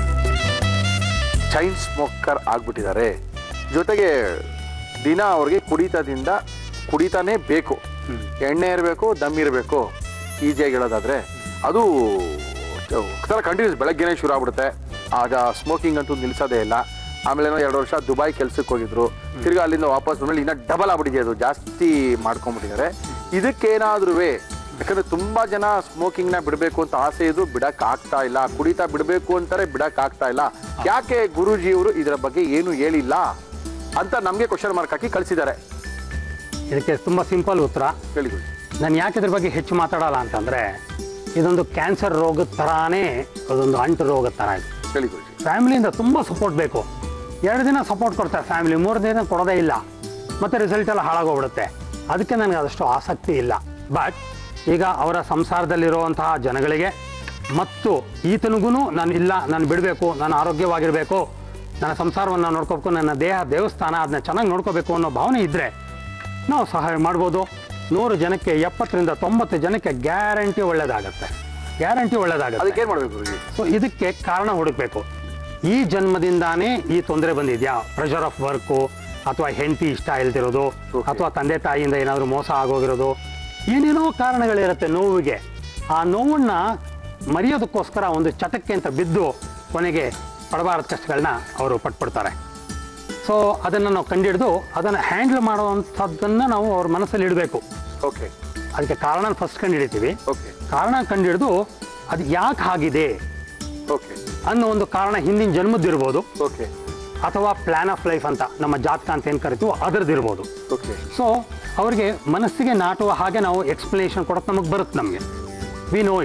ಚೈನ್ ಸ್ಮೋಕರ್ ಆಗ್ಬಿಟ್ಟಿದ್ದಾರೆ ಜೊತೆಗೆ ದಿನ ಅವ್ರಿಗೆ ಕುಡಿತದಿಂದ ಕುಡಿತಾನೇ ಬೇಕು ಎಣ್ಣೆ ಇರಬೇಕು ದಮ್ ಇರಬೇಕು ಈಜಿಯಾಗಿ ಹೇಳೋದಾದ್ರೆ ಅದು ಒಂಥರ ಕಂಟಿನ್ಯೂಸ್ ಬೆಳಗ್ಗೆನೇ ಶುರು ಆಗ್ಬಿಡುತ್ತೆ ಆಗ ಸ್ಮೋಕಿಂಗ್ ಅಂತೂ ನಿಲ್ಸೋದೇ ಇಲ್ಲ ಆಮೇಲೆ ಏನೋ ಎರಡು ವರ್ಷ ದುಬೈ ಕೆಲ್ಸಕ್ಕೆ ಹೋಗಿದ್ರು ತಿರ್ಗಾ ಅಲ್ಲಿಂದ ವಾಪಸ್ ಬಂದ್ಮೇಲೆ ಇನ್ನೂ ಡಬಲ್ ಆಗ್ಬಿಟ್ಟಿದೆ ಅದು ಜಾಸ್ತಿ ಮಾಡ್ಕೊಂಡ್ಬಿಟ್ಟಿದ್ದಾರೆ ಇದಕ್ಕೇನಾದ್ರೂ ಯಾಕಂದ್ರೆ ತುಂಬಾ ಜನ ಸ್ಮೋಕಿಂಗ್ ನ ಬಿಡಬೇಕು ಅಂತ ಆಸೆ ಇದ್ರು ಬಿಡಕ್ ಆಗ್ತಾ ಇಲ್ಲ ಕುಡಿತಾ ಬಿಡಬೇಕು ಅಂತಾರೆ ಬಿಡಕ್ ಆಗ್ತಾ ಇಲ್ಲ ಯಾಕೆ ಗುರೂಜಿಯವರು ಇದರ ಬಗ್ಗೆ ಏನು ಹೇಳಿಲ್ಲ ಅಂತ ನಮ್ಗೆ ಕ್ವಶನ್ ಮಾರ್ಕ್ ಹಾಕಿ ಕಳಿಸಿದ್ದಾರೆ ಇದಕ್ಕೆ ತುಂಬ ಸಿಂಪಲ್ ಉತ್ತರ ಹೇಳಿ ಗುರೂಜಿ ನಾನು ಯಾಕೆ ಇದ್ರ ಬಗ್ಗೆ ಹೆಚ್ಚು ಮಾತಾಡಲ್ಲ ಅಂತಂದರೆ ಇದೊಂದು ಕ್ಯಾನ್ಸರ್ ರೋಗದ ಥರಾನೇ ಅದೊಂದು ಅಂಟು ರೋಗದ ಥರ ಇದು ಹೇಳಿ ಗುರೂಜಿ ಫ್ಯಾಮಿಲಿಯಿಂದ ತುಂಬ ಸಪೋರ್ಟ್ ಬೇಕು ಎರಡು ದಿನ ಸಪೋರ್ಟ್ ಕೊಡ್ತಾರೆ ಫ್ಯಾಮಿಲಿ ಮೂರು ದಿನ ಕೊಡೋದೇ ಇಲ್ಲ ಮತ್ತು ರಿಸಲ್ಟ್ ಎಲ್ಲ ಹಾಳಾಗೋಗ್ಬಿಡುತ್ತೆ ಅದಕ್ಕೆ ನನಗೆ ಅದಷ್ಟು ಆಸಕ್ತಿ ಇಲ್ಲ ಬಟ್ ಈಗ ಅವರ ಸಂಸಾರದಲ್ಲಿರುವಂತಹ ಜನಗಳಿಗೆ ಮತ್ತು ಈತನಿಗೂ ನಾನು ಇಲ್ಲ ನಾನು ಬಿಡಬೇಕು ನಾನು ಆರೋಗ್ಯವಾಗಿರಬೇಕು ನನ್ನ ಸಂಸಾರವನ್ನು ನೋಡ್ಕೋಬೇಕು ನನ್ನ ದೇಹ ದೇವಸ್ಥಾನ ಅದನ್ನ ಚೆನ್ನಾಗಿ ನೋಡ್ಕೋಬೇಕು ಅನ್ನೋ ಭಾವನೆ ಇದ್ದರೆ ನಾವು ಸಹಾಯ ಮಾಡ್ಬೋದು ನೂರು ಜನಕ್ಕೆ ಎಪ್ಪತ್ತರಿಂದ ತೊಂಬತ್ತು ಜನಕ್ಕೆ ಗ್ಯಾರಂಟಿ ಒಳ್ಳೇದಾಗತ್ತೆ ಗ್ಯಾರಂಟಿ ಒಳ್ಳೇದಾಗತ್ತೆ ಅದಕ್ಕೆ ಏನ್ ಮಾಡ್ಬೇಕು ಗುರೂಜಿ ಸೊ ಇದಕ್ಕೆ ಕಾರಣ ಹುಡುಕ್ಬೇಕು ಈ ಜನ್ಮದಿಂದಾನೇ ಈ ತೊಂದರೆ ಬಂದಿದ್ಯಾ ಪ್ರೆಷರ್ ಆಫ್ ವರ್ಕು ಅಥವಾ ಹೆಂಡತಿ ಇಷ್ಟ ಇಲ್ದಿರೋದು Okay. ಅಥವಾ ತಂದೆ ತಾಯಿಯಿಂದ ಏನಾದರೂ ಮೋಸ ಆಗೋಗಿರೋದು ಏನೇನೋ ಕಾರಣಗಳಿರುತ್ತೆ ನೋವಿಗೆ ಆ ನೋವನ್ನ ಮರೆಯೋದಕ್ಕೋಸ್ಕರ ಒಂದು ಚಟಕ್ಕೆ ಅಂತ ಬಿದ್ದು ಕೊನೆಗೆ ಪಡಬಾರದ ಕಷ್ಟಗಳನ್ನ ಅವರು ಪಟ್ಬಿಡ್ತಾರೆ ಸೊ ಅದನ್ನು ನಾವು ಕಂಡಿಡಿದು ಅದನ್ನು ಹ್ಯಾಂಡಲ್ ಮಾಡುವಂಥದ್ದನ್ನು ನಾವು ಅವ್ರ ಮನಸ್ಸಲ್ಲಿ ಇಡಬೇಕು ಓಕೆ ಅದಕ್ಕೆ ಕಾರಣ ಫಸ್ಟ್ ಕಂಡುಹಿಡಿತೀವಿ ಓಕೆ ಕಾರಣ ಕಂಡುಹಿಡಿದು ಅದು ಯಾಕೆ ಆಗಿದೆ ಓಕೆ ಅನ್ನೋ ಒಂದು ಕಾರಣ ಹಿಂದಿನ ಜನ್ಮದ್ದಿರ್ಬೋದು ಓಕೆ ಅಥವಾ ಪ್ಲಾನ್ ಆಫ್ ಲೈಫ್ ಅಂತ ನಮ್ಮ ಜಾತಕ ಅಂತ ಏನು ಕರಿತೀವೋ ಅದರದ್ದಿರ್ಬೋದು ಓಕೆ ಸೊ ಅವರಿಗೆ ಮನಸ್ಸಿಗೆ ನಾಟುವ ಹಾಗೆ ನಾವು ಎಕ್ಸ್ಪ್ಲನೇಷನ್ ಕೊಡೋಕೆ ನಮಗೆ ಬರುತ್ತೆ ನಮಗೆ ವಿ ನೋ ಇಟ್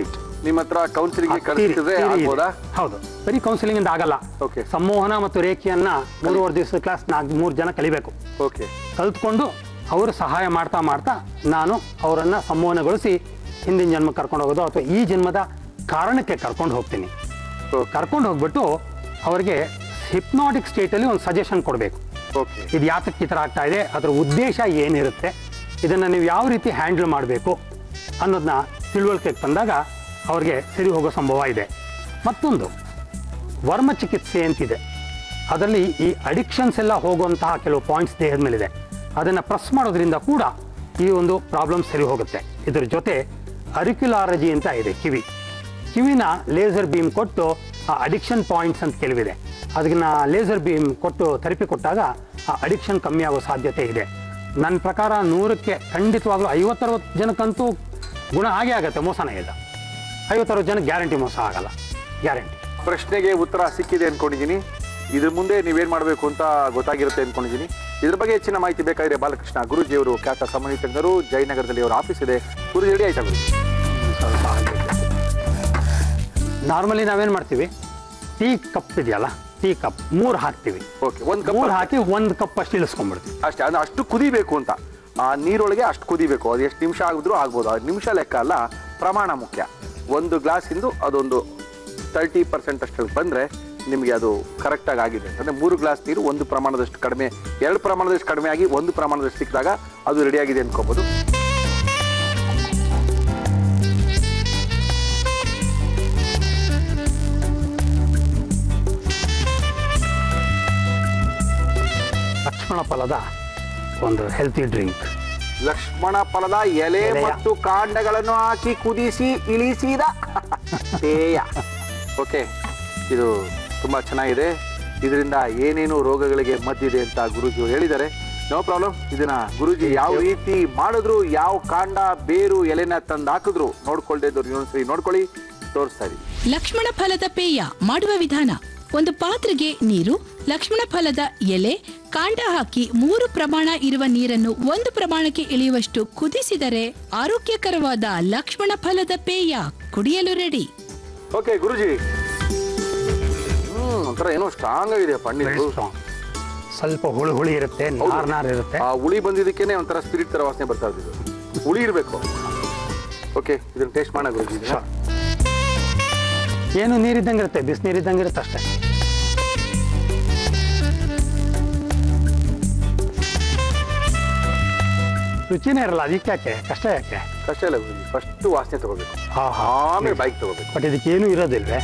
ನಿಮ್ಮ ಹತ್ರ ಕೌನ್ಸಿಲಿಂಗ್ ಆ, theory- ಕಳಿಸಿದ್ರೆ theory ಇದೆ. ಆಗ್ಬೋದಾ ಹೌದು ಬರೀ ಕೌನ್ಸಿಲಿಂಗ್ ಇಂದ ಆಗಲ್ಲ Okay. ಸಂಮೋಹನ ಮತ್ತು ರೇಖೆಯನ್ನ ಮೂರುವರೆ ದಿವಸದ ಕ್ಲಾಸ್ ನಾಲ್ಕು ಮೂರು ಜನ ಕಲಿಬೇಕು ಓಕೆ ಕಲ್ತ್ಕೊಂಡು ಅವರು ಸಹಾಯ ಮಾಡ್ತಾ ಮಾಡ್ತಾ ನಾನು ಅವರನ್ನ ಸಂಮೋಹನಗೊಳಿಸಿ ಹಿಂದಿನ ಜನ್ಮ ಕರ್ಕೊಂಡು ಹೋಗೋದು ಅಥವಾ ಈ ಜನ್ಮದ ಕಾರಣಕ್ಕೆ ಕರ್ಕೊಂಡು ಹೋಗ್ತೀನಿ ಕರ್ಕೊಂಡು ಹೋಗ್ಬಿಟ್ಟು ಅವರಿಗೆ ಹಿಪ್ನಾಟಿಕ್ ಸ್ಟೇಟಲ್ಲಿ ಒಂದು ಸಜೆಷನ್ ಕೊಡಬೇಕು ಓಕೆ ಇದು ಯಾತಕ್ಕೆ ಈ ಥರ ಆಗ್ತಾ ಇದೆ ಅದರ ಉದ್ದೇಶ ಏನಿರುತ್ತೆ ಇದನ್ನು ನೀವು ಯಾವ ರೀತಿ ಹ್ಯಾಂಡಲ್ ಮಾಡಬೇಕು ಅನ್ನೋದನ್ನ ತಿಳುವಳಿಕೆಗೆ ಬಂದಾಗ ಅವ್ರಿಗೆ ಸರಿ ಹೋಗೋ ಸಂಭವ ಇದೆ ಮತ್ತೊಂದು ವರ್ಮ ಚಿಕಿತ್ಸೆ ಅಂತಿದೆ ಅದರಲ್ಲಿ ಈ ಅಡಿಕ್ಷನ್ಸ್ ಎಲ್ಲ ಹೋಗುವಂತಹ ಕೆಲವು ಪಾಯಿಂಟ್ಸ್ ದೇಹದ ಮೇಲಿದೆ ಅದನ್ನು ಪ್ರೆಸ್ ಮಾಡೋದ್ರಿಂದ ಕೂಡ ಈ ಒಂದು ಪ್ರಾಬ್ಲಮ್ ಸರಿ ಹೋಗುತ್ತೆ ಇದ್ರ ಜೊತೆ ಅರಿಕ್ಯುಲಾರಜಿ ಅಂತ ಇದೆ ಕಿವಿ ಕಿವಿನ ಲೇಸರ್ ಬೀಮ್ ಕೊಟ್ಟು ಆ ಅಡಿಕ್ಷನ್ ಪಾಯಿಂಟ್ಸ್ ಅಂತ ಕೆಲವಿದೆ ಅದನ್ನ ಲೇಸರ್ ಬೀಮ್ ಕೊಟ್ಟು ಥೆರಪಿ ಕೊಟ್ಟಾಗ ಆ ಅಡಿಕ್ಷನ್ ಕಮ್ಮಿ ಆಗೋ ಸಾಧ್ಯತೆ ಇದೆ ನನ್ನ ಪ್ರಕಾರ ನೂರಕ್ಕೆ ಖಂಡಿತವಾಗ್ಲೂ ಐವತ್ತರವತ್ತು ಜನಕ್ಕಂತೂ ಗುಣ ಆಗೇ ಆಗುತ್ತೆ ಮೋಸನೇ ಇಲ್ಲ ಐವತ್ತರವತ್ತು ಜನಕ್ಕೆ ಗ್ಯಾರಂಟಿ ಮೋಸ ಆಗಲ್ಲ ಗ್ಯಾರಂಟಿ ಪ್ರಶ್ನೆಗೆ ಉತ್ತರ ಸಿಕ್ಕಿದೆ ಅನ್ಕೊಂಡಿದ್ದೀನಿ ಇದ್ರ ಮುಂದೆ ನೀವೇನ್ ಮಾಡಬೇಕು ಅಂತ ಗೊತ್ತಾಗಿರುತ್ತೆ ಅನ್ಕೊಂಡಿದ್ದೀನಿ ಇದ್ರ ಬಗ್ಗೆ ಹೆಚ್ಚಿನ ಮಾಹಿತಿ ಬೇಕಾದ್ರೆ ಬಾಲಕೃಷ್ಣ ಗುರುಜಿಯವರು ಖ್ಯಾತ ಸಂಬಂಧಿತರು ಜಯನಗರದಲ್ಲಿ ಅವರ ಆಫೀಸ್ ಇದೆ ಗುರುಜಿ ರೆಡಿ ಆಯ್ತಾ ಗುರುಜಿ ಸ್ವಲ್ಪ ನಾರ್ಮಲಿ ನಾವೇನು ಮಾಡ್ತೀವಿ ಟೀ ಕಪ್ ಇದೆಯಲ್ಲ ಟೀ ಕಪ್ ಮೂರು ಹಾಕ್ತೀವಿ ಓಕೆ ಒಂದ್ ಕಪ್ ಮೂರು ಹಾಕಿ ಒಂದು ಕಪ್ ಅಷ್ಟು ಇಳಿಸ್ಕೊಂಡ್ಬಿಡ್ತೀವಿ ಅಷ್ಟೇ ಅಂದ್ರೆ ಅಷ್ಟು ಕುದಿಬೇಕು ಅಂತ ಆ ನೀರೊಳಗೆ ಅಷ್ಟು ಕುದಿಬೇಕು ಅದು ಎಷ್ಟು ನಿಮಿಷ ಆಗಿದ್ರು ಆಗ್ಬೋದು ಅದು ನಿಮಿಷ ಲೆಕ್ಕ ಅಲ್ಲ ಪ್ರಮಾಣ ಮುಖ್ಯ ಒಂದು ಗ್ಲಾಸಿಂದು ಅದೊಂದು ತರ್ಟಿ ಪರ್ಸೆಂಟ್ ಅಷ್ಟು ಬಂದರೆ ನಿಮಗೆ ಅದು ಕರೆಕ್ಟಾಗಿ ಆಗಿದೆ ಅಂತಂದರೆ ಮೂರು ಗ್ಲಾಸ್ ನೀರು ಒಂದು ಪ್ರಮಾಣದಷ್ಟು ಕಡಿಮೆ ಎರಡು ಪ್ರಮಾಣದಷ್ಟು ಕಡಿಮೆ ಆಗಿ ಒಂದು ಪ್ರಮಾಣದಷ್ಟು ಸಿಕ್ಕಿದಾಗ ಅದು ರೆಡಿಯಾಗಿದೆ ಅನ್ಕೋಬೋದು ಲಕ್ಷ್ಮಣ ಫಲದ ಒಂದು ಹೆಲ್ತಿ ಡ್ರಿಂಕ್ ಲಕ್ಷ್ಮಣ ಫಲದ ಎಲೆ ಎಲೆಯ. ಮತ್ತು ಕಾಂಡಗಳನ್ನು ಹಾಕಿ ಕುದಿಸಿ ಇಳಿಸಿದ ಪೇಯ ಓಕೆ ಇದು ತುಂಬಾ ಚೆನ್ನಾಗಿದೆ ಇದರಿಂದ ಏನೇನು ರೋಗಗಳಿಗೆ ಮದ್ದಿದೆ ಅಂತ ಗುರುಜಿ ಹೇಳಿದ್ದಾರೆ ನೋ ಪ್ರಾಬ್ಲಮ್ ಇದನ್ನ ಗುರುಜಿ ಯಾವ ರೀತಿ ಮಾಡಿದ್ರು ಯಾವ ಕಾಂಡ ಬೇರು ಎಲೆನ ತಂದು ಹಾಕಿದ್ರು ನೋಡ್ಕೊಳ್ದೇ ಇದ್ದವ್ರು ಇನ್ನೊಂದ್ಸರಿ ನೋಡ್ಕೊಳ್ಳಿ ತೋರಿಸ್ತಾ ಇದೀವಿ ಲಕ್ಷ್ಮಣ ಫಲದ ಪೇಯ ಮಾಡುವ ವಿಧಾನ ಒಂದು ಪಾತ್ರೆಗೆ ನೀರು ಲಕ್ಷ್ಮಣ ಫಲದ ಎಲೆ ಕಾಂಡ ಹಾಕಿ ಮೂರು ಪ್ರಮಾಣ ಇರುವ ನೀರನ್ನು ಒಂದು ಪ್ರಮಾಣಕ್ಕೆ ಇಳಿಯುವಷ್ಟು ಕುದಿಸಿದರೆ ಆರೋಗ್ಯಕರವಾದ ಲಕ್ಷ್ಮಣ ಫಲದ ಪೇಯ ಕುಡಿಯಲು ರೆಡಿ ಓಕೆ ಗುರುಜಿ ಹ್ಮ್ ಒಂಥರ ಏನೋ ಸ್ಟ್ರಾಂಗ್ ಆಗಿದೆ ವೆರಿ ಪನ್ನೀರು ಸ್ಟ್ರಾಂಗ್ ಸ್ವಲ್ಪ ಹುಳಿ ಹುಳಿ ಇರುತ್ತೆ ಹೌದು. ನಾರ್ ನಾರ್ ಇರುತ್ತೆ ಆ ಹುಳಿ ಬಂದಿದ್ದಕ್ಕೇನೆ ಒಂಥರ ಸ್ಪಿರಿಟ್ ತರ ವಾಸನೆ ಬರ್ತಾ ಇದ್ದು ಹುಳಿ ಇರಬೇಕು ಓಕೆ ಇದನ್ನ ಟೇಸ್ಟ್ ಮಾಡೋಣ ಗುರುಜಿ ಇದನ್ನ. Sure. ಏನು ನೀರಿದ್ದಂಗೆ ಇರುತ್ತೆ ಬಿಸಿನೀರು ಇದ್ದಂಗೆ ಇರುತ್ತೆ ಅಷ್ಟೇ ರುಚಿನೇ ಇರಲ್ಲ ಅದಕ್ಕೆ ಯಾಕೆ ಕಷ್ಟ ಯಾಕೆ ಕಷ್ಟ ಇಲ್ಲ ಗುರುಜಿ ಫಸ್ಟ್ ವಾಸನೆ ತಗೋಬೇಕು ಹಾ ಹಾ ಆಮೇಲೆ ಬೈಕ್ ತಗೋಬೇಕು ಬಟ್ ಇದಕ್ಕೆ ಏನೂ ಇರೋದಿಲ್ವೇ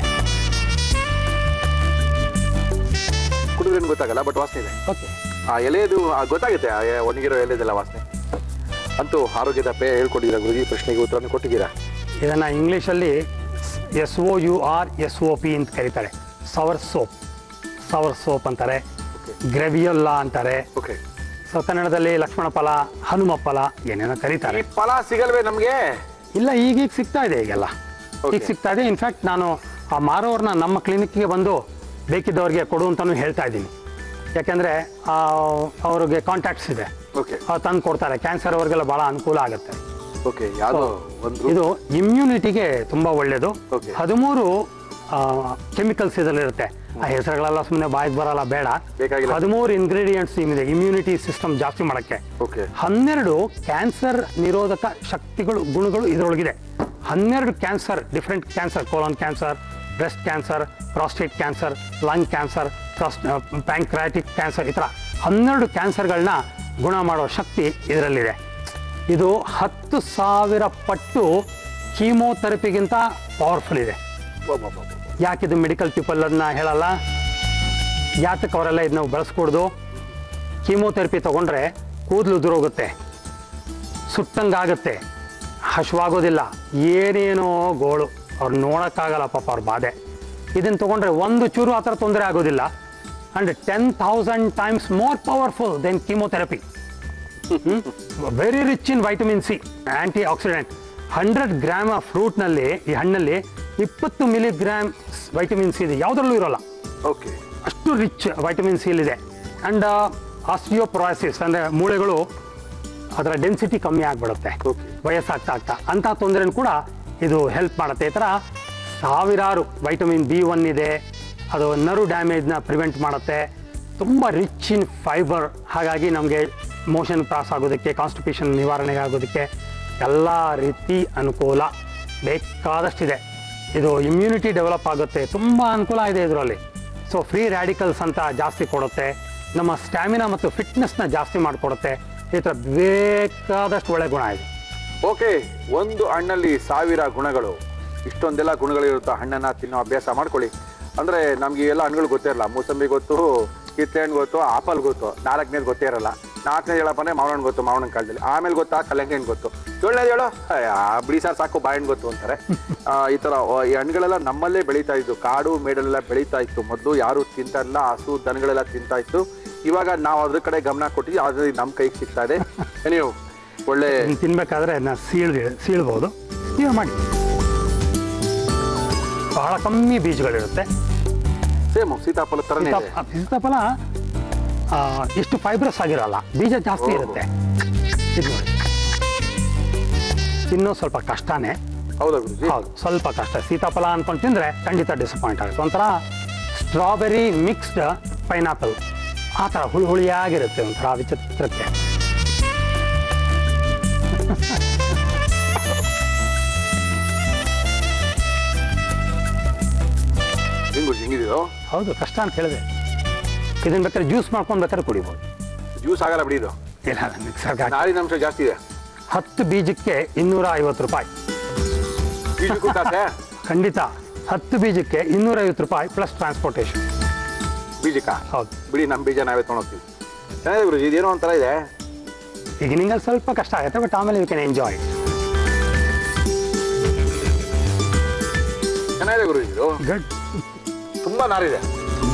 ಕುಡಿದ್ರೇನು ಗೊತ್ತಾಗಲ್ಲ ಬಟ್ ವಾಸನೆ ಇದೆ ಓಕೆ ಆ ಎಲೆದು ಆ ಗೊತ್ತಾಗುತ್ತೆ ಆ ಎ- ಒಣಗಿರೋ ಎಲೆದೆಲ್ಲ ವಾಸನೆ ಅಂತೂ ಆರೋಗ್ಯದ ಪೇ ಹೇಳ್ಕೊಟ್ಟಿದ್ದೀರಾ ಗುರುಜಿ ಪ್ರಶ್ನೆಗೆ ಉತ್ತರನ ಕೊಟ್ಟಿದ್ದೀರಾ ಇದನ್ನ ಇಂಗ್ಲೀಷಲ್ಲಿ S O U R S O P ಅಂತ ಕರೀತಾರೆ ಸವರ್ ಸೋಪ್ ಸವರ್ ಸೋಪ್ ಅಂತಾರೆ ಗ್ರೆವಿಯೋಲ್ಲಾ ಅಂತಾರೆ ಓಕೆ ಸೊ ಕನ್ನಡದಲ್ಲಿ ಲಕ್ಷ್ಮಣ ಫಲ ಹನುಮ ಫಲ ಏನೇನೋ ಈ ಕರೀತಾರೆ ಫಲ ಸಿಗಲ್ವೇ ನಮ್ಗೆ ಇಲ್ಲ ಈಗೀಗ ಸಿಗ್ತಾ ಇದೆ ಈಗೆಲ್ಲ Okay. ಈಗ ಸಿಗ್ತಾ ಇದೆ ಇನ್ಫ್ಯಾಕ್ಟ್ ನಾನು ಆ ಮಾರೋರ್ನ ನಮ್ಮ ಕ್ಲಿನಿಕ್ಗೆ ಬಂದು ಬೇಕಿದ್ದವ್ರಿಗೆ ಕೊಡು ಅಂತಾನು ಹೇಳ್ತಾ ಇದ್ದೀನಿ ಯಾಕೆಂದರೆ ಅವ್ರಿಗೆ ಕಾಂಟ್ಯಾಕ್ಟ್ಸ್ ಇದೆ ಓಕೆ ತಂದು ಕೊಡ್ತಾರೆ ಕ್ಯಾನ್ಸರ್ ಅವ್ರಿಗೆಲ್ಲ ಭಾಳ ಅನುಕೂಲ ಆಗುತ್ತೆ ಓಕೆ ಯಾವ್ದೋ ಒಂದು ಇದು ಇಮ್ಯುನಿಟಿಗೆ ತುಂಬಾ ಒಳ್ಳೆಯದು Okay. ಹದಿಮೂರು ಕೆಮಿಕಲ್ಸ್ ಇದರಲ್ಲಿರುತ್ತೆ ಆ ಹೆಸರುಗಳೆಲ್ಲ ಸುಮ್ಮನೆ ಬಾಯಿಗೆ ಬರಲ್ಲ ಬೇಡ ಬೇಕಾಗಿಲ್ಲ. ಹದಿಮೂರು ಇಂಗ್ರೀಡಿಯೆಂಟ್ಸ್ ಇದೆ ಇಮ್ಯುನಿಟಿ ಸಿಸ್ಟಮ್ ಜಾಸ್ತಿ ಮಾಡೋಕ್ಕೆ ಓಕೆ ಹನ್ನೆರಡು ಕ್ಯಾನ್ಸರ್ ನಿರೋಧಕ ಶಕ್ತಿಗಳು ಗುಣಗಳು ಇದರೊಳಗಿದೆ ಹನ್ನೆರಡು cancer different cancer colon cancer breast cancer prostate cancer lung cancer pancreatic cancer ಈ ಥರ ಹನ್ನೆರಡು ಕ್ಯಾನ್ಸರ್ಗಳನ್ನ ಗುಣ ಮಾಡೋ ಶಕ್ತಿ ಇದರಲ್ಲಿದೆ ಇದು ಹತ್ತು ಸಾವಿರ ಪಟ್ಟು ಕೀಮೋಥೆರಪಿಗಿಂತ ಪವರ್ಫುಲ್ ಇದೆ ಯಾಕಿದು ಮೆಡಿಕಲ್ ಪೀಪಲ್ ಅದನ್ನ ಹೇಳಲ್ಲ ಯಾತಕ್ಕೆ ಅವರೆಲ್ಲ ಇದನ್ನ ಬಳಸ್ಕೊಡ್ದು ಕೀಮೋಥೆರಪಿ ತಗೊಂಡ್ರೆ ಕೂದಲು ಉದುರೋಗುತ್ತೆ ಸುಟ್ಟಂಗಾಗುತ್ತೆ ಹಶ್ವಾಗೋದಿಲ್ಲ ಏನೇನೋ ಗೋಳು ಅವ್ರು ನೋಡೋಕ್ಕಾಗಲ್ಲ ಪಾಪ ಅವ್ರ ಬಾಧೆ ಇದನ್ನು ತಗೊಂಡ್ರೆ ಒಂದು ಚೂರು ಆ ಥರ ತೊಂದರೆ ಆಗೋದಿಲ್ಲ and ten thousand times more powerful than chemotherapy very rich in vitamin C antioxidant hundred gram ಫ್ರೂಟ್ನಲ್ಲಿ ಈ ಹಣ್ಣಲ್ಲಿ ಇಪ್ಪತ್ತು ಮಿಲಿಗ್ರಾಮ್ ವೈಟಮಿನ್ ಸಿ ಇದೆ ಯಾವುದರಲ್ಲೂ ಇರೋಲ್ಲ ಓಕೆ ಅಷ್ಟು ರಿಚ್ ವೈಟಮಿನ್ ಸಿ ಇದೆ ಆ್ಯಂಡ್ ಆಸ್ಟಿಯೋಪ್ರಾಸಿಸ್ ಅಂದರೆ ಮೂಳೆಗಳು ಅದರ ಡೆನ್ಸಿಟಿ ಕಮ್ಮಿ ಆಗಿಬಿಡುತ್ತೆ Okay. ವಯಸ್ಸಾಗ್ತಾ ಆಗ್ತಾ ಅಂಥ ತೊಂದರೆನೂ ಕೂಡ ಇದು ಹೆಲ್ಪ್ ಮಾಡುತ್ತೆ ಈ ಥರ ಸಾವಿರಾರು ವೈಟಮಿನ್ ಬಿ ಒನ್ ಇದೆ ಅದು ನರು ಡ್ಯಾಮೇಜ್ನ ಪ್ರಿವೆಂಟ್ ಮಾಡುತ್ತೆ ತುಂಬ ರಿಚ್ ಇನ್ ಫೈಬರ್ ಹಾಗಾಗಿ ನಮಗೆ ಮೋಷನ್ ಕ್ರಾಸ್ ಆಗೋದಕ್ಕೆ ಕಾನ್ಸ್ಟಿಪೇಷನ್ ನಿವಾರಣೆಗೆ ಆಗೋದಕ್ಕೆ ಎಲ್ಲ ರೀತಿ ಅನುಕೂಲ ಬೇಕಾದಷ್ಟಿದೆ ಇದು ಇಮ್ಯುನಿಟಿ ಡೆವಲಪ್ ಆಗುತ್ತೆ ತುಂಬ ಅನುಕೂಲ ಇದೆ ಇದರಲ್ಲಿ ಸೊ ಫ್ರೀ ರ್ಯಾಡಿಕಲ್ಸ್ ಅಂತ ಜಾಸ್ತಿ ಕೊಡುತ್ತೆ ನಮ್ಮ ಸ್ಟ್ಯಾಮಿನಾ ಮತ್ತು ಫಿಟ್ನೆಸ್ನ ಜಾಸ್ತಿ ಮಾಡಿಕೊಡುತ್ತೆ ಈ ಥರ ಬೇಕಾದಷ್ಟು ಒಳ್ಳೆ ಗುಣ ಇದೆ ಓಕೆ ಒಂದು ಹಣ್ಣಲ್ಲಿ ಸಾವಿರ ಗುಣಗಳು ಇಷ್ಟೊಂದೆಲ್ಲ ಗುಣಗಳಿರುತ್ತೋ ಹಣ್ಣನ್ನ ತಿನ್ನೋ ಅಭ್ಯಾಸ ಮಾಡ್ಕೊಳ್ಳಿ ಅಂದ್ರೆ ನಮ್ಗೆ ಎಲ್ಲ ಹಣ್ಣುಗಳು ಗೊತ್ತೇ ಇರಲ್ಲ ಮೂಸಂಬಿ ಗೊತ್ತು ಕಿತ್ತಳೆ ಹಣ್ಣು ಗೊತ್ತು ಆಪಲ್ ಗೊತ್ತು ನಾಲ್ಕನೇದು ಗೊತ್ತೇ ಇರಲ್ಲ ನಾಲ್ಕನೇ ಹೇಳಪ್ಪ ಅಂದ್ರೆ ಮಾವನ ಹಣ್ಣು ಗೊತ್ತು ಮಾವನ ಹಣ್ಣು ಕಾಲದಲ್ಲಿ ಆಮೇಲೆ ಗೊತ್ತಾ ಕಲ್ಲಂಗಡಿ ಹಣ್ಣು ಗೊತ್ತು ಏಳನೇದು ಹೇಳೋ ಅಯ್ಯ, ಬಿಳಿ ಸಾರು ಸಾಕು ಬಾಳೆಹಣ್ಣು ಗೊತ್ತು ಅಂತಾರೆ ಆ, ಈ ತರ ಆ, ಈ ಹಣ್ಣುಗಳೆಲ್ಲ ನಮ್ಮಲ್ಲೇ ಬೆಳೀತಾ ಇದ್ದು ಕಾಡು ಮೇಡಲೆಲ್ಲ ಬೆಳೀತಾ ಇತ್ತು ಮೊದಲು ಯಾರು ತಿಂತಾ ಇಲ್ಲ ಹಸು ದನಗಳೆಲ್ಲ ತಿಂತಾ ಇತ್ತು ಇವಾಗ ನಾವು ಅದ್ರ ಕಡೆ ಗಮನ ಕೊಟ್ಟಿದ್ವಿ ಅದ್ರ ನಮ್ಮ ಕೈಗೆ ಸಿಗ್ತಾ ಇದೆ ನೀವು ಒಳ್ಳೆ ಇದನ್ನ ತಿನ್ಬೇಕಾದ್ರೆ ಅದನ್ನ ಸೀಳ್ ಸೀಳ್ಬೋದು ನೀವು ಮಾಡಿ ಬಹಳ ಕಮ್ಮಿ ಬೀಜಗಳಿರುತ್ತೆ ಸೇಮ್ ಸೀತಾಫಲ ತರನೇ ಇದೆ ಸೀತಾಫ- ಸೀತಾಫಲ ಆ, ಎಷ್ಟು ಫೈಬ್ರಸ್ ಆಗಿರಲ್ಲ ಬೀಜ ಜಾಸ್ತಿ ಓಹೋ. ಇರುತ್ತೆ ಇದು ನೋಡಿ ತಿನ್ನೋ ಸ್ವಲ್ಪ ಕಷ್ಟನೇ ಹೌದಾ ಗುರುಜಿ ಹೌದು ಸ್ವಲ್ಪ ಕಷ್ಟ ಸೀತಾಫಲ ಅನ್ಕೊಂಡು ತಿಂದ್ರೆ ಖಂಡಿತ ಡಿಸಪಾಯಿಂಟ್ ಆಗುತ್ತೆ ಒಂಥರ ಸ್ಟ್ರಾಬೆರಿ ಮಿಕ್ಸ್ಡ್ ಪೈನಾಪಲ್ ಆ ಥರ ಹುಳಿ ಹುಳಿಯಾಗಿರುತ್ತೆ ಒಂಥರ ವಿಚಿತ್ರಕ್ಕೆ ಹೆಂಗ್ ಗುರುಜಿ ಹೆಂಗಿದೆಯೋ ಹೌದು ಕಷ್ಟ ಅಂತ ಹೇಳಿದೆ ಇದನ್ನ ಬೇಕಾದ್ರೆ ಜ್ಯೂಸ್ ಮಾಡ್ಕೊಂಡು ಬೇಕಾದ್ರೆ ಕುಡಿಬೋದು ಜ್ಯೂಸ್ ಆಗಲ್ಲ ಬಿಡಿ ಇದು ಇಲ್ಲ ಮಿಕ್ಸರ್ಗೆ ಹಾಕಿ ನಾರಿನ ಅಂಶ ಜಾಸ್ತಿ ಇದೆ ಹತ್ತು ಬೀಜಕ್ಕೆ ಇನ್ನೂರ ಐವತ್ತು ರೂಪಾಯಿ ಬೀಜಕ್ಕೂ ಕಾಸೆ ಖಂಡಿತ ಹತ್ತು ಬೀಜಕ್ಕೆ ಇನ್ನೂರೈವತ್ತು ರೂಪಾಯಿ ಪ್ಲಸ್ ಟ್ರಾನ್ಸ್ಪೋರ್ಟೇಷನ್ ಬೀಜಕ್ಕ ಹೌದು ಬಿಡಿ ನಮ್ಮ ಬೀಜ ನಾವೇ ತೊಗೊಂಡೋಗ್ತೀವಿ ಚೆನ್ನಾಗಿದೆ ಗುರುಜಿ ಇದೇನೋ ಒಂಥರ ಇದೆ ಬಿಗಿನಿಂಗಲ್ಲಿ ಸ್ವಲ್ಪ ಕಷ್ಟ ಆಗುತ್ತೆ ಬಟ್ ಆಮೇಲೆ ಯು ಕ್ಯಾನ್ ಎಂಜಾಯ್ ಚೆನ್ನಾಗಿದೆ ಗುರುಜಿ ಇದು ಗುಡ್ ತುಂಬಾ ನಾರಿದೆ ತುಂಬ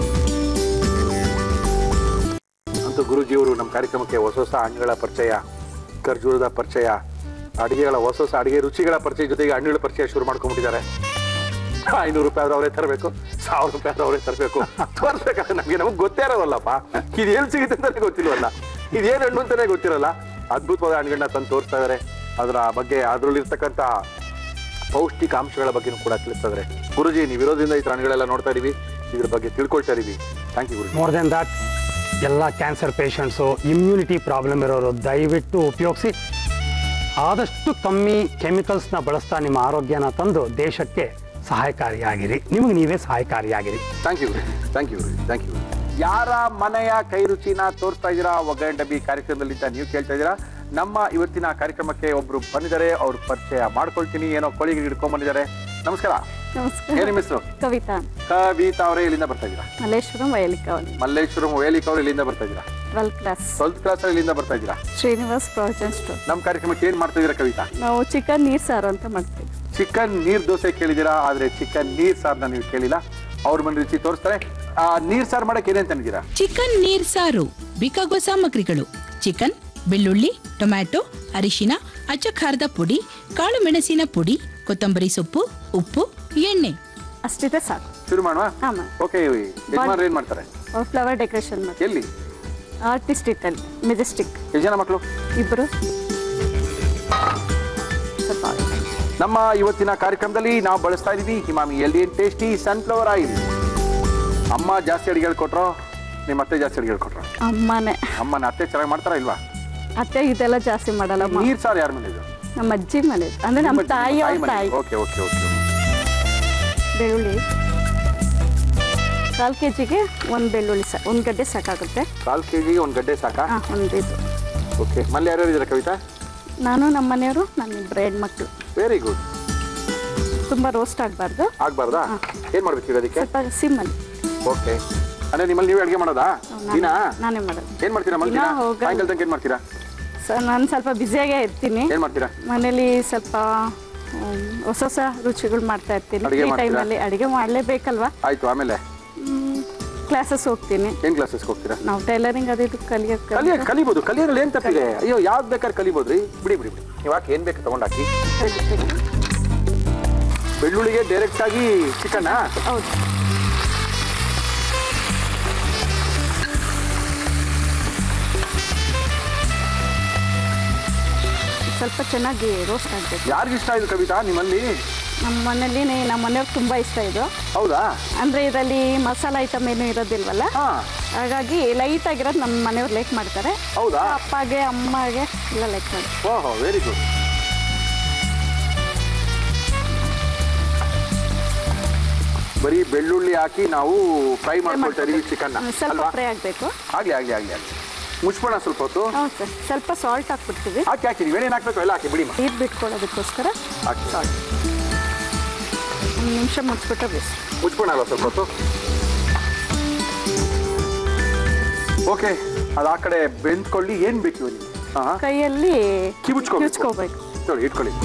ಅಂತೂ ಗುರುಜಿಯವರು ನಮ್ಮ ಕಾರ್ಯಕ್ರಮಕ್ಕೆ ಹೊಸ ಹೊಸ ಹಣ್ಣುಗಳ ಪರಿಚಯ ಖರ್ಜೂರದ ಪರಿಚಯ ಅಡಿಗೆಗಳ ಹೊಸ ಹೊಸ ಅಡಿಗೆ ರುಚಿಗಳ ಪರಿಚಯ ಜೊತೆಗೆ ಹಣ್ಣುಗಳ ಪರಿಚಯ ಶುರು ಮಾಡ್ಕೊಂಡ್ಬಿಟ್ಟಿದ್ದಾರೆ ಐನೂರು ರೂಪಾಯಿ ಆದ್ರೆ ಅವರೇ ತರಬೇಕು ಸಾವಿರ ರೂಪಾಯಿ ಆದ್ರೆ ಅವರೇ ತರಬೇಕು ತೋರಿಸ್ಬೇಕಾದ್ರೆ ನಮಗೆ ನಮಗೆ ಗೊತ್ತೇ ಇರೋದಲ್ಲಪ್ಪ ಇದು ಎಲ್ಲಿ ಸಿಗುತ್ತೆ ಅಂತಾನೆ ಗೊತ್ತಿಲ್ವಲ್ಲ ಇದೇನು ಹಣ್ಣು ಅಂತಾನೆ ಗೊತ್ತಿರಲ್ಲ ಅದ್ಭುತವಾದ ಹಣ್ಣುಗಳನ್ನ ತಂದು ತೋರಿಸ್ತಾ ಇದಾರೆ ಅದರ ಬಗ್ಗೆ ಅದರಲ್ಲಿರ್ತಕ್ಕಂಥ ಪೌಷ್ಟಿಕಾಂಶಗಳ ಬಗ್ಗೆನೂ ಕೂಡ ತಿಳಿಸ್ತಾರೆ ಗುರುಜಿ ನೀವು ಇರೋದ್ರಿಂದ ಈ ಹಣ್ಣುಗಳೆಲ್ಲ ನೋಡ್ತಾ ಇದೀವಿ ಇದ್ರ ಬಗ್ಗೆ ತಿಳ್ಕೊಳ್ತಾ ಇದೀವಿ thank you Guruji more than that ಎಲ್ಲ ಕ್ಯಾನ್ಸರ್ ಪೇಷಂಟ್ಸು ಇಮ್ಯುನಿಟಿ ಪ್ರಾಬ್ಲಮ್ ಇರೋರು ದಯವಿಟ್ಟು ಉಪಯೋಗಿಸಿ ಆದಷ್ಟು ಕಮ್ಮಿ ಕೆಮಿಕಲ್ಸ್ನ ಬಳಸ್ತಾ ನಿಮ್ಮ ಆರೋಗ್ಯನ ತಂದು ದೇಶಕ್ಕೆ ಸಹಾಯಕಾರಿಯಾಗಿರಿ ನಿಮಗೆ ನೀವೇ ಸಹಾಯಕಾರಿಯಾಗಿರಿ thank you thank you thank you ಯಾರ ಮನೆಯ ಕೈ ರುಚಿನ ತೋರಿಸ್ತಾ ಇದ್ದೀರಾ ಒಗ್ಗರಣೆ ಡಬ್ಬಿ ಕಾರ್ಯಕ್ರಮದಲ್ಲಿ ಅಂತ ನೀವು ಕೇಳ್ತಾ ಇದ್ದೀರಾ ನಮ್ಮ ಇವತ್ತಿನ ಕಾರ್ಯಕ್ರಮಕ್ಕೆ ಒಬ್ರು ಬಂದಿದ್ದಾರೆ ಅವ್ರ ಪರಿಚಯ ಮಾಡ್ಕೊಳ್ತೀನಿ ಏನೋ ಕೋಳಿಗೆ ಹಿಡ್ಕೊಂಡ್ ಬಂದಿದ್ದಾರೆ ನಮಸ್ಕಾರ ನಮಸ್ಕಾರ ಏನ್ ನಿಮ್ಮ ಹೆಸರು ಕವಿತಾ ಕವಿತಾ ಅವರೇ ಇಲ್ಲಿಂದ ಬರ್ತಾ ಇದ್ದೀರಾ ಮಲ್ಲೇಶ್ವರಂ ವಯಲಿಕಾವಲಿ ಮಲ್ಲೇಶ್ವರಂ ವೇಲಿಕ್ ಅವರು ಇಲ್ಲಿಂದ ಬರ್ತಾ ಇದ್ದೀರಾ ಟ್ವೆಲ್ ಕ್ಲಾಸ್ ಟ್ವೆಲ್ತ್ ಕ್ಲಾಸ್ ಇಲ್ಲಿಂದ ಬರ್ತಾ ಇದ್ದೀರಾ ಶ್ರೀನಿವಾಸ್ ಪ್ರಾವಿಜನ್ ಸ್ಟೋರ್ ನಮ್ಮ ಕಾರ್ಯಕ್ರಮಕ್ಕೆ ಏನ್ ಮಾಡ್ತಾ ಇದ್ದೀರಾ ಕವಿತಾ ನಾವು ಚಿಕನ್ ನೀರ್ ಸಾರು ಅಂತ ಮಾಡ್ತೀವಿ ಚಿಕನ್ ನೀರ್ ದೋಸೆ ಕೇಳಿದ್ದೀರಾ ಆದ್ರೆ ಚಿಕನ್ ನೀರ್ ಸಾರ್ನ ನೀವು ಕೇಳಿಲ್ಲ ಅವ್ರ ಮನೆ ರುಚಿ ತೋರಿಸ್ತಾರೆ ಆ ನೀರ್ ಸಾರ್ ಮಾಡಕ್ ಏನೇನ್ ತಂದಿದ್ದೀರಾ ಚಿಕನ್ ನೀರ್ ಸಾರು ಬೇಕಾಗುವ ಸಾಮಗ್ರಿಗಳು ಚಿಕನ್ ಬೆಳ್ಳುಳ್ಳಿ ಟೊಮ್ಯಾಟೊ ಅರಿಶಿನ ಅಚ್ಚ ಖಾರದ ಪುಡಿ ಕಾಳು ಮೆಣಸಿನ ಪುಡಿ ಕೊತ್ತಂಬರಿ ಸೊಪ್ಪು ಉಪ್ಪು ಎಣ್ಣೆ ಅಷ್ಟಿದೆ ಸಾಕು ಶುರು ಮಾಡುವ ಹಾಂ ಮ್ಯಾಮ್ ಓಕೆ ಯಜಮಾನ್ರು ಏನ್ ಮಾಡ್ತಾರೆ ಅವ್ರು ಫ್ಲವರ್ ಡೆಕೋರೇಷನ್ ಮಾಡಿ ಎಲ್ಲಿ ಆರ್ಟಿಸ್ಟ್ ಇಟ್ಟಲ್ಲಿ ಮೆಜೆಸ್ಟಿಕ್ ಎಷ್ಟು ಜನ ಮಕ್ಕಳು ಇಬ್ಬರು ಸ್ವಲ್ಪ ನಮ್ಮ ಇವತ್ತಿನ ಕಾರ್ಯಕ್ರಮದಲ್ಲಿ ನಾವು ಬಳಸ್ತಾ ಇದೀವಿ ಹಿಮಾಮಿ L N tasty sunflower oil ಅಮ್ಮ ಜಾಸ್ತಿ ಅಡಿಗೆ ಹೇಳ್ಕೊಟ್ರೋ ನಿಮ್ಮ ಅತ್ತೆ ಜಾಸ್ತಿ ಅಡಿಗೆ ಹೇಳ್ಕೊಟ್ರೋ ಅಮ್ಮನೇ ಅಮ್ಮನ ಅತ್ತೆ ಚೆನ್ನಾಗಿ ಮಾಡ್ತಾರಾ ಇಲ್ವಾ ಅತ್ತೆ ಇದೆಲ್ಲ ಜಾಸ್ತಿ ಮಾಡಲ್ಲ ಮ- ನೀರ್ ಸಾರು ಯಾರ ಮನೆದು ನಮ್ಮ ಅಜ್ಜಿ ಮನೆ ಅಂದ್ರೆ ನಮ್ಮ ತಾಯಿ ಅವ್ರ ತಾಯಿ ಓಕೆ ಓಕೆ ಓಕೆ ಬೆಳ್ಳುಳ್ಳಿ ಕಾಲು ಕೆ ಜಿಗೆ ಒಂದು ಬೆಳ್ಳುಳ್ಳಿ ಸಾ ಒಂದು ಗಡ್ಡೆ ಸಾಕಾಗುತ್ತೆ ಕಾಲ್ ಕೆ ಜಿಗೆ ಒಂದು ಗಡ್ಡೆ ಸಾಕಾ ಹಾಂ ಒಂದು ಇದು ಓಕೆ ಮಲ್ಲಿ ಯಾರ್ಯಾರು ಇದ್ದಾರೆ ಕವಿತಾ ನಾನು ನಮ್ಮ ಮನೆಯವರು ನನ್ನ ಇಬ್ಬರು ಹೆಣ್ಮಕ್ಳು ವೆರಿ ಗುಡ್ ತುಂಬ ರೋಸ್ಟ್ ಆಗಬಾರ್ದು ಆಗ್ಬಾರ್ದಾ ಏನ್ ಮಾಡ್ಬೇಕು ಈಗ ಅದಕ್ಕೆ ಸ್ವಲ್ಪ ಸಿಮ್ಮಲ್ಲಿ ಓಕೆ ಅಂದ್ರೆ ನಿಮ್ಮಲ್ಲಿ ನೀವು ಅಡಿಗೆ ಮಾಡೋದಾ ದಿನ ನಾನೇ ಮಾಡೋದು ಏನ್ ಮಾಡ್ತೀರಾ ಮಲ್ಲಿ ದಿನ ದಿನ ಹೋಗಲ್ಲ. ಸಾಯಂಕಾಲ ತನಕ ಏನ್ ಮಾಡ್ತೀರಾ ಸೊ ನಾನು ಸ್ವಲ್ಪ ಬ್ಯುಸಿಯಾಗೇ ಇರ್ತೀನಿ ಏನ್ ಮಾಡ್ತೀರಾ ಮನೇಲಿ ಸ್ವಲ್ಪ ಹ್ಮ್, ಹೊಸ ಹೊಸ ರುಚಿಗಳು ಮಾಡ್ತಾ ಇರ್ತೀನಿ ಅಡ್ಗೆ ಫ್ರೀ ಮಾಡ್ತೀರಾ? ಟೈಮಲ್ಲಿ ಅಡುಗೆ ಮಾಡಲೇಬೇಕಲ್ವಾ ಆಯ್ತು ಆಮೇಲೆ ಕ್ಲಾಸಸ್ ಹೋಗ್ತೀನಿ ಏನ್ ಕ್ಲಾಸಸ್ಗೆ ಹೋಗ್ತೀರಾ ನಾವು ಟೈಲರಿಂಗ್ ಅದು ಇದು ಕಲಿಯೋಕ್ಕೆ ಕಲಿಯ ಕಲಿಬೋದು ಕಲಿಯೋದ್ರಲ್ಲಿ ಏನ್ ತಪ್ಪಿದೆ ಅಯ್ಯೋ ಯಾವ್ದು ಬೇಕಾದ್ರೆ ಕಲಿಬೋದ್ರಿ ಬಿಡಿ ಬಿಡಿ ಬಿಡಿ ನೀವು ಹಾಕಿ ಏನ್ ಬೇಕು ತಗೊಂಡಾಕಿ ಬೆಳ್ಳುಳ್ಳಿಗೆ ಡೈರೆಕ್ಟ್ ಆಗಿ ಚಿಕನ್ ಹೌದು ಸ್ವಲ್ಪ ಚೆನ್ನಾಗಿ ರೋಸ್ಟ್ ಆಗಬೇಕು ಯಾರಿಗಿಷ್ಟ ಇಷ್ಟ ಇದು ಕವಿತಾ ನಿಮ್ಮಲ್ಲಿ ನಮ್ಮ ಮನೇಲಿ ನಮ್ಮ ಮನೆಯವ್ರಿಗೆ ತುಂಬ ಇಷ್ಟ ಇದು ಹೌದಾ ಅಂದರೆ ಇದರಲ್ಲಿ ಮಸಾಲ ಐಟಮ್ ಏನು ಇರೋದಿಲ್ವಲ್ಲ ಹಾ ಹಾಗಾಗಿ ಲೈಟ್ ಆಗಿರೋದು ನಮ್ಮ ಮನೆಯವ್ರು ಲೈಕ್ ಮಾಡ್ತಾರೆ ಹೌದಾ ಅಪ್ಪಗೆ ಅಮ್ಮಗೆ ಎಲ್ಲ ಲೈಕ್ ಮಾಡ್ತಾರೆ ಓಹೋ ವೆರಿ ಗುಡ್ ಬರೀ ಬೆಳ್ಳುಳ್ಳಿ ಹಾಕಿ ನಾವು ಫ್ರೈ ಮಾಡ್ಕೊಳ್ತಾ ಇದೀವಿ ಚಿಕನ್ನ ಹ್ಮ್, ಸ್ವಲ್ಪ ಅಲ್ವಾ ಫ್ರೈ ಆಗಬೇಕು ಆಗ್ಲಿ ಆಗ್ಲಿ ಆಗ್ಲಿ ಆಗ್ಲಿ ಮುಚ್ಬೋಣ ಸ್ವಲ್ಪ ಹೊತ್ತು ಹೌದು ಸರ್ ಸ್ವಲ್ಪ ಸಾಲ್ಟ್ ಹಾಕ್ಬಿಡ್ತೀವಿ ಹಾಕಿ ಹಾಕಿ ನೀವು ಏನೇನು ಹಾಕ್ಬೇಕು ಎಲ್ಲ ಹಾಕಿ ಬಿಡಿ ಮಾ. ನೀರು ಬಿಟ್ಕೊಳ್ಳೋದಕ್ಕೋಸ್ಕರ ಹಾಕಿ ಒಂದು ನಿಮಿಷ ಮುಚ್ಬಿಟ್ಟು ಬೇಸ್ ಮುಚ್ಬೋಣ ಅಲ್ಲ ಸ್ವಲ್ಪ ಹೊತ್ತು ಓಕೆ ಅದು ಆ ಕಡೆ ಬೆಂದ್ಕೊಳ್ಳಿ ಏನು ಬೇಕು ಇವನಿಗೆ ಹಾಂ ಕೈಯಲ್ಲಿ ಕಿವುಚ್ಕೋಬೇಕು ಕಿವುಚ್ಕೋಬೇಕು ನೋಡಿ ಇಟ್ಕೊಳ್ಳಿ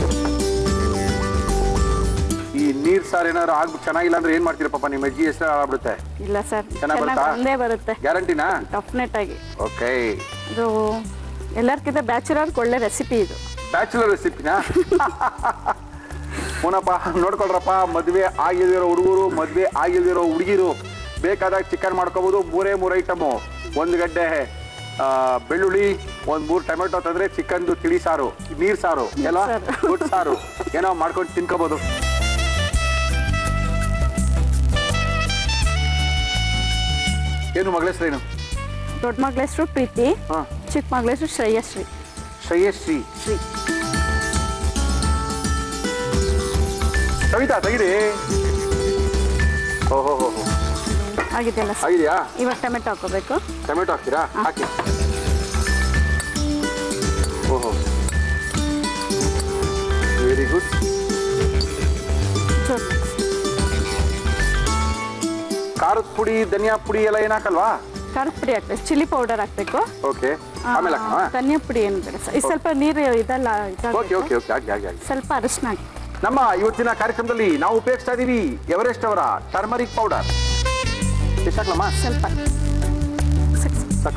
ಈ ನೀರ್ ಸಾರು ಏನಾದ್ರು ಆಗ್ಬಿಟ್ಟು ಚೆನ್ನಾಗಿಲ್ಲ ಅಂದ್ರೆ ಏನ್ ಮಾಡ್ತೀರಾ ಪಾಪ ನಿಮ್ಮ ಅಜ್ಜಿ ಹೆಸರು ಆಗ್ಬಿಡುತ್ತೆ ಇಲ್ಲ ಸರ್ ಚೆನ್ನಾಗ್ ಚೆನ್ನಾಗಿ ಬರುತ್ತಾ? ಒಂದೇ ಬರುತ್ತೆ ಗ್ಯಾರಂಟಿನಾ ಡೆಫಿನೆಟ್ ಆಗಿ ಓಕೆ ಇದು ಎಲ್ಲರಿಗಿಂತ ಬ್ಯಾಚುಲರ್ಗೆ ಒಳ್ಳೆ ರೆಸಿಪಿ ಇದು ಬ್ಯಾಚುಲರ್ ರೆಸಿಪಿನಾ ಹೂನಪ್ಪ ನೋಡ್ಕೊಳ್ರಪ್ಪ ಮದ್ವೆ ಆಗಿಲ್ದಿರೋ ಹುಡುಗರು ಮದ್ವೆ ಆಗಿಲ್ದಿರೋ ಹುಡುಗಿರು ಬೇಕಾದಾಗ ಚಿಕನ್ ಮಾಡ್ಕೋಬಹುದು ಮೂರೇ ಮೂರು ಐಟಮು ಒಂದು ಗಡ್ಡೆ ಆ, ಬೆಳ್ಳುಳ್ಳಿ ಒಂದ್ ಮೂರು ಟೊಮೆಟೊ ತಂದ್ರೆ ಚಿಕನ್ದು ತಿಳಿ ಸಾರು ನೀರ್ ಸಾರು ಎಲ್ಲ ಸಾರು. ಗುಡ್ ಸಾರು ಏನೋ ಮಾಡ್ಕೊಂಡು ತಿನ್ಕೋಬಹುದು ಏನು ಮಗಳ ಹೆಸರೇನು ದೊಡ್ಡ ಮಗಳ ಹೆಸರು ಪ್ರೀತಿ ಹಾ ಚಿಕ್ಕ ಮಗಳ ಹೆಸರು ಶ್ರೇಯಶ್ರೀ ಶ್ರೇಯಶ್ರೀ ಶ್ರೀ ಕವಿತಾ ತೆಗಿರಿ ಓಹೋ ಹೋ ಹೋ ಆಗಿದೆಯಲ್ಲ ಸರ್ ಆಗಿದೆಯಾ ಇವಾಗ ಟೊಮೆಟೊ ಹಾಕೋಬೇಕು ಟೊಮೆಟೊ ಹಾಕ್ತೀರಾ ಹಾಕಿ ಓಹೋ ವೆರಿ ಗುಡ್ ಚೂರು ಖಾರದ ಪುಡಿ ಧನಿಯಾ ಪುಡಿ ಎಲ್ಲ ಏನು ಹಾಕಲ್ವಾ ಖಾರದ ಪುಡಿ ಹಾಕ್ಬೇಕು ಚಿಲ್ಲಿ ಪೌಡರ್ ಹಾಕ್ಬೇಕು ಓಕೆ ಆಮೇಲೆ ಹಾಕವಾ ಧನಿಯಾ ಪುಡಿ ಏನು ಬೇಡ ಸರ್ ಇದು ಸ್ವಲ್ಪ ನೀರು ಇದೆಲ್ಲ ಓಕೆ ಇದಾಗಬೇಕು ಓಕೆ ಓಕೆ ಆಗಲಿ ಆಗಲಿ ಆಗಲಿ ಸ್ವಲ್ಪ ಅರಿಶಿನ ಹಾಕಿ ನಮ್ಮ ಇವತ್ತಿನ ಕಾರ್ಯಕ್ರಮದಲ್ಲಿ ನಾವು ಉಪಯೋಗಿಸ್ತಾ ಇದೀವಿ ಎವರೆಸ್ಟ್ ಅವರ ಟರ್ಮರಿಕ್ ಪೌಡರ್ ಎಷ್ಟು ಹಾಕ್ಲಮ್ಮ ಸ್ವಲ್ಪ ಸಾಕು, ಸಾಕ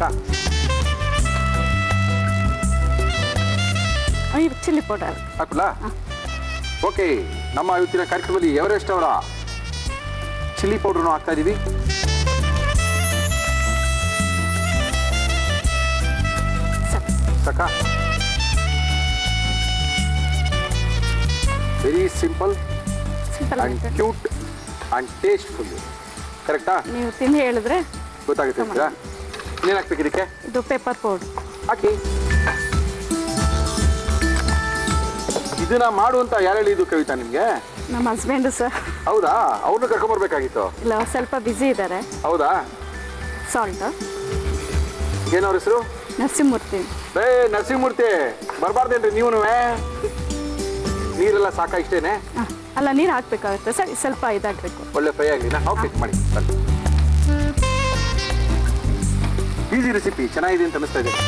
ಸಾಕು. ಇದು ಚಿಲ್ಲಿ ಪೌಡರ್ ಹಾಕಲ್ಲ ಓಕೆ ನಮ್ಮ ಇವತ್ತಿನ ಕಾರ್ಯಕ್ರಮದಲ್ಲಿ ಎವರೆಸ್ಟ್ ಅವರ ಚಿಲ್ಲಿ ಪೌಡರ್ನು ಹಾಕ್ತಾ ಇದೀವಿ ಸಾಕು. ಸಾಕ ವೆರಿ ಸಿಂಪಲ್ ಸಿಂಪಲ್ ಅಂಡ್ ಆಗಿ. ಕ್ಯೂಟ್ ಅಂಡ್ ಟೇಸ್ಟ್ಫುಲ್ ಕರೆಕ್ಟಾ ನೀವು ತಿಂದು ಹೇಳಿದ್ರೆ ಗೊತ್ತಾಗುತ್ತೆ ಅಂತೀರಾ ಇನ್ನೇನು ಹಾಕ್ಬೇಕು ಇದಕ್ಕೆ ಇದು ಪೆಪ್ಪರ್ ಪೌಡರ್ ಹಾಕಿ ಇದನ್ನ ಮಾಡುವಂತ ಯಾರು ಹೇಳಿದ್ದು ಕವಿತಾ ನಿಮ್ಗೆ ನಮ್ಮ ಹಸ್ಬೆಂಡು ಸರ್ ಹೌದಾ ಅವ್ರನ್ನ ಕರ್ಕೊಂಬರ್ಬೇಕಾಗಿತ್ತು ಇಲ್ಲ ಸ್ವಲ್ಪ ಬ್ಯುಸಿ ಇದ್ದಾರೆ ಹೌದಾ ಸಾಲ್ಟ್ ಏನವ್ರ ಹೆಸರು ನರಸಿಂಹಮೂರ್ತಿ ಬೇ ನರಸಿಂಹಮೂರ್ತಿ ಬರಬಾರ್ದೇನ್ರಿ ನೀವು ನೀರೆಲ್ಲ ಸಾಕ ಇಷ್ಟೇನೆ ಹಾಂ ಅಲ್ಲ ನೀರು ಹಾಕ್ಬೇಕಾಗುತ್ತೆ ಸರ್ ಸ್ವಲ್ಪ ಇದಾಗಬೇಕು ಒಳ್ಳೆ ಫ್ರೈ ಆಗಲಿನ ಓಕೆ ಮಾಡಿ ಈಸಿ ರೆಸಿಪಿ ಚೆನ್ನಾಗಿದೆ ಅಂತ ಅನಿಸ್ತಾ ಇದೆ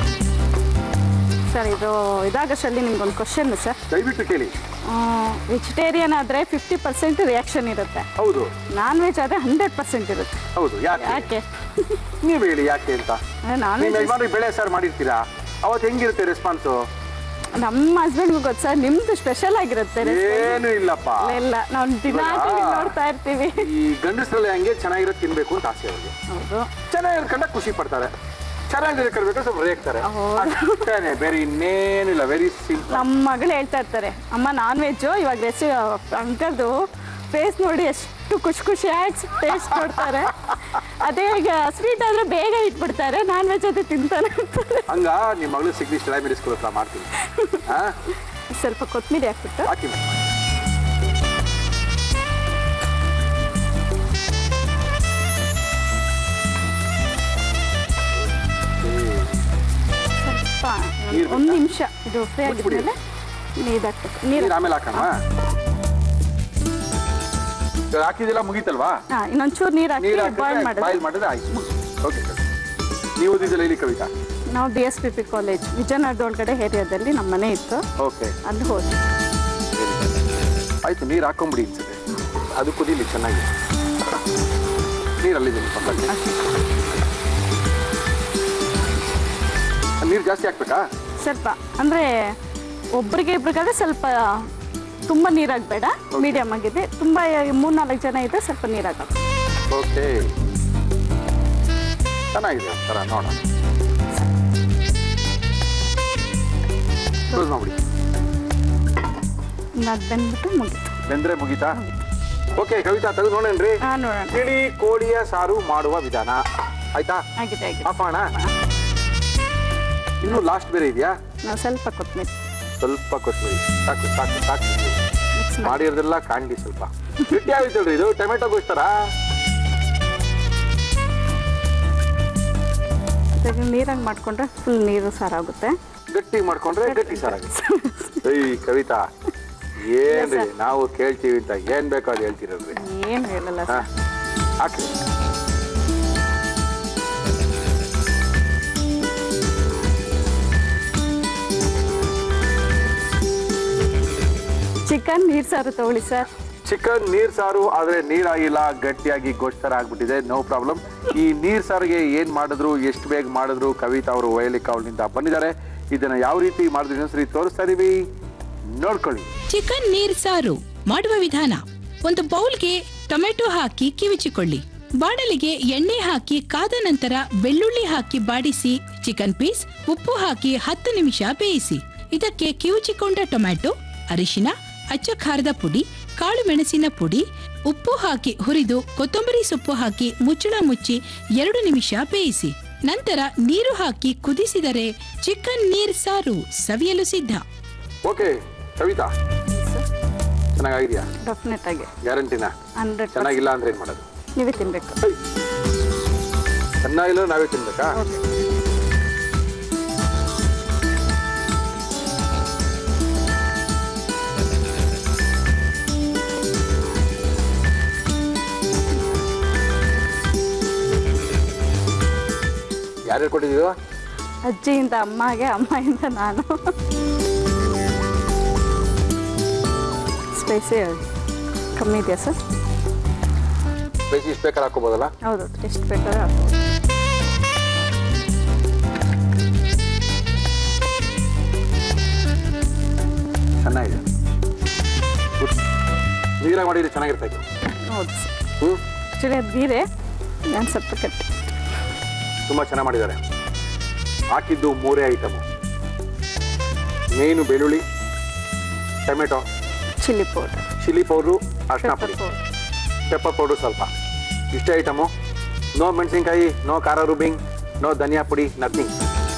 ಸರ್ ಇದು ಇದಾಗಷ್ಟರಲ್ಲಿ ನಿಮ್ಗೊಂದು ಕ್ವಶನ್ ಸರ್ ದಯವಿಟ್ಟು ಕೇಳಿ ವೆಜಿಟೇರಿಯನ್ ಆದರೆ ಫಿಫ್ಟಿ ಪರ್ಸೆಂಟ್ ರಿಯಾಕ್ಷನ್ ಇರುತ್ತೆ ಹೌದು ನಾನ್ ವೆಜ್ ಆದರೆ ಹಂಡ್ರೆಡ್ ಪರ್ಸೆಂಟ್ ಇರುತ್ತೆ ಹೌದು ಯಾಕೆ ಯಾಕೆ ನೀವು ಹೇಳಿ ಯಾಕೆ ಅಂತ ನಾನ್ ನಿಮ್ಮ ವೆಜ್ ಯಜಮಾನ್ರಿಗೆ ಬೆಳೆ ಸಾರು ಮಾಡಿರ್ತೀರಾ ಅವತ್ತು ಹೆಂಗಿರುತ್ತೆ ರೆಸ್ಪಾನ್ಸು ನಮ್ಮ ಹಸ್ಬೆಂಡ್ಗೂ ಗೊತ್ತು ಸರ್ ನಿಮ್ದು ಸ್ಪೆಷಲ್ ಆಗಿರುತ್ತೆ recipe. ಏನು ಇಲ್ಲಪ್ಪ ಇಲ್ಲ ನಾವು ದಿನ ಇವಾಗ- TV ನೋಡ್ತಾ ಇರ್ತೀವಿ ಈ ಗಂಡಸರಲ್ಲಿ ಹಂಗೆ ಚೆನ್ನಾಗಿರೋದು ತಿನ್ಬೇಕು ಅಂತ ಆಸೆ ಅವ್ರಿಗೆ ಹೌದು ಚೆನ್ನಾಗಿರ್ಕೊಂಡ ಖುಷಿ ಪಡ್ತಾರೆ ಚೆನ್ನಾಗಿರೋ ಕರ್ಬೇಕು ಸ್ವಲ್ಪ ರೇಗ್ತಾರೆ ಹೌದು. ಅಷ್ಟೇನೆ ಬೇರೆ ಇನ್ನೇನಿಲ್ಲ ವೆರಿ ಸಿಂಪಲ್ ನಮ್ಮ ಮಗಳು ಹೇಳ್ತಾ ಇರ್ತಾರೆ ಅಮ್ಮ ನಾನ್ ವೆಜ್ಜು ಇವಾಗ ರೆಸಿ ಅಂಕಲ್ದು ಫೇಸ್ ನೋಡಿ ಎಷ್ಟು ಖುಷಿ ಖುಷಿಯಾಗಿ ಟೇಸ್ಟ್ ಕೊಡ್ತಾರೆ ಅದೇ ಈಗ ಸ್ವೀಟ್ ಆದ್ರೆ ಬೇಗ ಇಟ್ಬಿಡ್ತಾರೆ ನಾನ್ ವೆಜ್ ಅದು ತಿಂತಾನೆ ಇರ್ತಾರೆ. ಹಂಗ ನಿಮ್ಮ ಮಗಳು ಸಿಗ್ಲಿಸ್ಟ್ ಎಲ್ಲ ಮೆಡಿಸ್ಕೊಳ ಹತ್ರ ಮಾಡ್ತೀನಿ ಹಾ ಸ್ವಲ್ಪ ಕೊತ್ತಂಬರಿ ಹಾಕ್ಬಿಟ್ಟು ಹಾಕಿ ಸ್ವಲ್ಪ ನೀರ್ ಒಂದು ಬೇಕಾ? ನಿಮಿಷ ಇದು ಫ್ರೈ ಮುಚ್ಬಿಡಿ. ಆಗಿದ್ಮೇಲೆ ನೀರು ಹಾಕ್ಬೇಕು ನೀರು ನೀರು ಆಮೇಲೆ ಹಾಕಮ್ಮ ಇವಾಗ ಹಾಕಿದೆಲ್ಲ ಮುಗೀತಲ್ವಾ ಹಾಂ ಇನ್ನೊಂಚೂರು ನೀರು ಹಾಕಿ ನೀರು ಬಾಯ್ಲ್ ಹಾಕಿದ್ರೆ ಬಾಯ್ಲ್ ಮಾಡೋದು ಮಾಡಿದ್ರೆ ಆಯ್ತು ಓಕೆ ಸರ್ ನೀವು ಓದಿದ್ದಲ್ಲ ಇಲ್ಲಿ ಕವಿತಾ ನಾವು B S P P college ವಿಜಯನಗರದ ಒಳಗಡೆ ಏರಿಯಾದಲ್ಲಿ ನಮ್ಮ ಮನೆ ಇತ್ತು ಓಕೆ ಅಲ್ಲಿ ಹೋದ್ವಿ ಆಯ್ತು ನೀರು ಹಾಕೊಂಬಿಡಿ ಅನ್ಸುತ್ತೆ ಅದು ಕುದೀಲಿ ಚೆನ್ನಾಗಿ ನೀರಲ್ಲಿದೆ ಪಕ್ಕದಲ್ಲಿ ನೀರು ಜಾಸ್ತಿ ಹಾಕ್ಬೇಕಾ ಸ್ವಲ್ಪ ಅಂದರೆ ಒಬ್ರಿಗೆ ಇಬ್ರಿಗಾದ್ರೆ ಸ್ವಲ್ಪ ತುಂಬ ನೀರಾಗಬೇಡ ಮೀಡಿಯಮ್ ಆಗಿದೆ ತುಂಬ ಮೂರ್ನಾಲ್ಕು ಜನ ಇದ್ದರೆ ಸ್ವಲ್ಪ ನೀರಾಗಬೇಕು ಓಕೆ ಚೆನ್ನಾಗಿದೆ ಒಂಥರ ನೋಡೋಣ ಕ್ಲೋಸ್ ಮಾಡ್ಬಿಡಿ ಅದು ಬಂದ್ಬಿಟ್ಟು ಮುಗೀತು ಬೆಂದ್ರೆ ಮುಗೀತಾ ಓಕೆ ಕವಿತಾ ತೆಗೆದು ನೋಡೇನ್ರಿ ಹಾಂ ನೋಡೋಣ ತಿಳಿ ಕೋಳಿಯ ಸಾರು ಮಾಡುವ ವಿಧಾನ ಆಯ್ತಾ ಆಗಿದೆ ಆಗಿದೆ ಆಫ್ ಮಾಡೋಣ ಇನ್ನು ಲಾಸ್ಟ್ ಬೇರೆ ಇದೆಯಾ ನಾವು ಸ್ವಲ್ಪ ಕೊತ್ತಂಬರಿ ಸ್ವಲ್ಪ ಕೊತ್ತಂಬರಿ ಸಾಕು ಸಾಕು ಸಾಕು ಮಿಕ್ಸ್ ಮಾಡಿ ಮಾಡಿರೋದೆಲ್ಲ ಕಾಣ್ಲಿ ಸ್ವಲ್ಪ ಗಟ್ಟಿ ಆಗುತ್ತಲ್ರಿ ಇದು ಟೊಮೆಟೊ ಗೊಸ್ತಾರ ಅದಕ್ಕೆ ನೀರಾಗಿ ಮಾಡಿಕೊಂಡ್ರೆ ಫುಲ್ ನೀರು ಸಾರಾಗುತ್ತೆ ಗಟ್ಟಿ ಮಾಡ್ಕೊಂಡ್ರೆ ಗಟ್ಟಿ ಸಾರಾಗುತ್ತೆ ಏಯ್ ಕವಿತಾ ಏನ್ರಿ ನಾವು ಕೇಳ್ತೀವಿ ಅಂತ ಏನ್ ಬೇಕೋ ಅದು ಹೇಳ್ತೀರಲ್ರಿ ಏನು ಹೇಳಲ್ಲ ಹಾ ಸರ್ ಹಾಕ್ರಿ ಚಿಕನ್ ನೀರು ಸಾರು ತಗೊಳ್ಳಿ ಸರ್ ಚಿಕನ್ ನೀರ್ ಸಾರು ಆದ್ರೆ ನೀರಾಗಿಲ್ಲ ಗಟ್ಟಿಯಾಗಿ ಗೋಷ್ಠರ ಆಗ್ಬಿಟ್ಟಿದೆ ನೋ ಪ್ರಾಬ್ಲಮ್ ಈ ನೀರ್ ಸಾರಿಗೆ ಏನ್ ಮಾಡಿದ್ರು ಎಷ್ಟು ಬೇಗ ಮಾಡಿದ್ರು ಕವಿತಾ ಅವರು ವಯಲಿಕ್ ಅವಳಿಂದ ಬಂದಿದ್ದಾರೆ ಇದನ್ನ ಯಾವ ರೀತಿ ಮಾಡಿದ್ರು ಇನ್ನೊಂದ್ಸರಿ ತೋರಿಸ್ತಾ ಇದೀವಿ ನೋಡ್ಕೊಳ್ಳಿ ಚಿಕನ್ ನೀರ್ ಸಾರು ಮಾಡುವ ವಿಧಾನ ಒಂದು ಬೌಲ್ಗೆ ಟೊಮೆಟೊ ಹಾಕಿ ಕಿವಿಚಿಕೊಳ್ಳಿ ಬಾಣಲಿಗೆ ಎಣ್ಣೆ ಹಾಕಿ ಕಾದ ನಂತರ ಬೆಳ್ಳುಳ್ಳಿ ಹಾಕಿ ಬಾಡಿಸಿ ಚಿಕನ್ ಪೀಸ್ ಉಪ್ಪು ಹಾಕಿ ಹತ್ತು ನಿಮಿಷ ಬೇಯಿಸಿ ಇದಕ್ಕೆ ಕಿವುಚಿಕೊಂಡ ಟೊಮೆಟೊ ಅರಿಶಿನ ಅಚ್ಚ ಖಾರದ ಪುಡಿ ಕಾಳು ಮೆಣಸಿನ ಪುಡಿ ಉಪ್ಪು ಹಾಕಿ ಹುರಿದು ಕೊತ್ತಂಬರಿ ಸೊಪ್ಪು ಹಾಕಿ ಮುಚ್ಚಳ ಮುಚ್ಚಿ ಎರಡು ನಿಮಿಷ ಬೇಯಿಸಿ ನಂತರ ನೀರು ಹಾಕಿ ಕುದಿಸಿದರೆ ಚಿಕನ್ ನೀರ್ ಸಾರು ಸವಿಯಲು ಸಿದ್ಧ ಓಕೆ ಕವಿತಾ ಚೆನ್ನಾಗಿದ್ಯಾ ಡೆಫಿನೆಟ್ ಆಗಿ ಗ್ಯಾರಂಟಿನ ಹಂಡ್ರೆಡ್ ಚೆನ್ನಾಗಿಲ್ಲ ಅಂದ್ರೆ ಏನ್ ಮಾಡೋದು ನೀವೇ ತಿನ್ಬೇಕು ಹೈ. ಚೆನ್ನಾಗಿಲ್ಲ ನಾವೇ ತಿನ್ಬೇಕಾ ಯಾರ್ಯಾರು ಕೊಟ್ಟಿದ್ದೀವ ಅಜ್ಜಿಯಿಂದ ಅಮ್ಮಗೆ ಅಮ್ಮಯಿಂದ ನಾನು ಸ್ಪೈಸಿ ಕಮ್ಮಿ ಇದೆಯಾ ಸರ್ ಬೇಸಿ ಇಷ್ಟು ಬೇಕಾದ್ರೆ ಹಾಕೋಬೋದಲ್ಲ ಹೌದು ಎಷ್ಟು ಬೇಕಾದ್ರೆ ಹಾಕ್ಬೋದು ಚೆನ್ನಾಗಿದೆ ಗುಡ್. ನೀರಾಗಿ ಮಾಡಿದ್ರೆ ಚೆನ್ನಾಗಿರ್ತಾ ಇತ್ತು ಹೌದು ಸರ್ ಹ್ಞೂ ಆ್ಯಕ್ಚುಲಿ ಅದು ನೀರೇ ನಾನು ಸ್ವಲ್ಪ ಕಟ್ಟಿ ತುಂಬ ಚೆನ್ನಾಗಿ ಮಾಡಿದ್ದಾರೆ ಹಾಕಿದ್ದು ಮೂರೇ ಐಟಮು ಮೇನು ಬೆಳ್ಳುಳ್ಳಿ tomato chilli powder chilli powder ಅರ್ಶಿನ ಪೆಪ್ಪರ್ ಪುಡಿ ಪೌಡರ್ ಪೆಪ್ಪರ್ ಪೌಡ್ರು ಸ್ವಲ್ಪ ಇಷ್ಟೇ ಐಟಮು ನೋ ಮೆಣಸಿನ್ಕಾಯಿ ನೋ ಖಾರ ರುಬ್ಬಿಂಗ್ ನೋ ಧನಿಯಾ ಪುಡಿ ನಥಿಂಗ್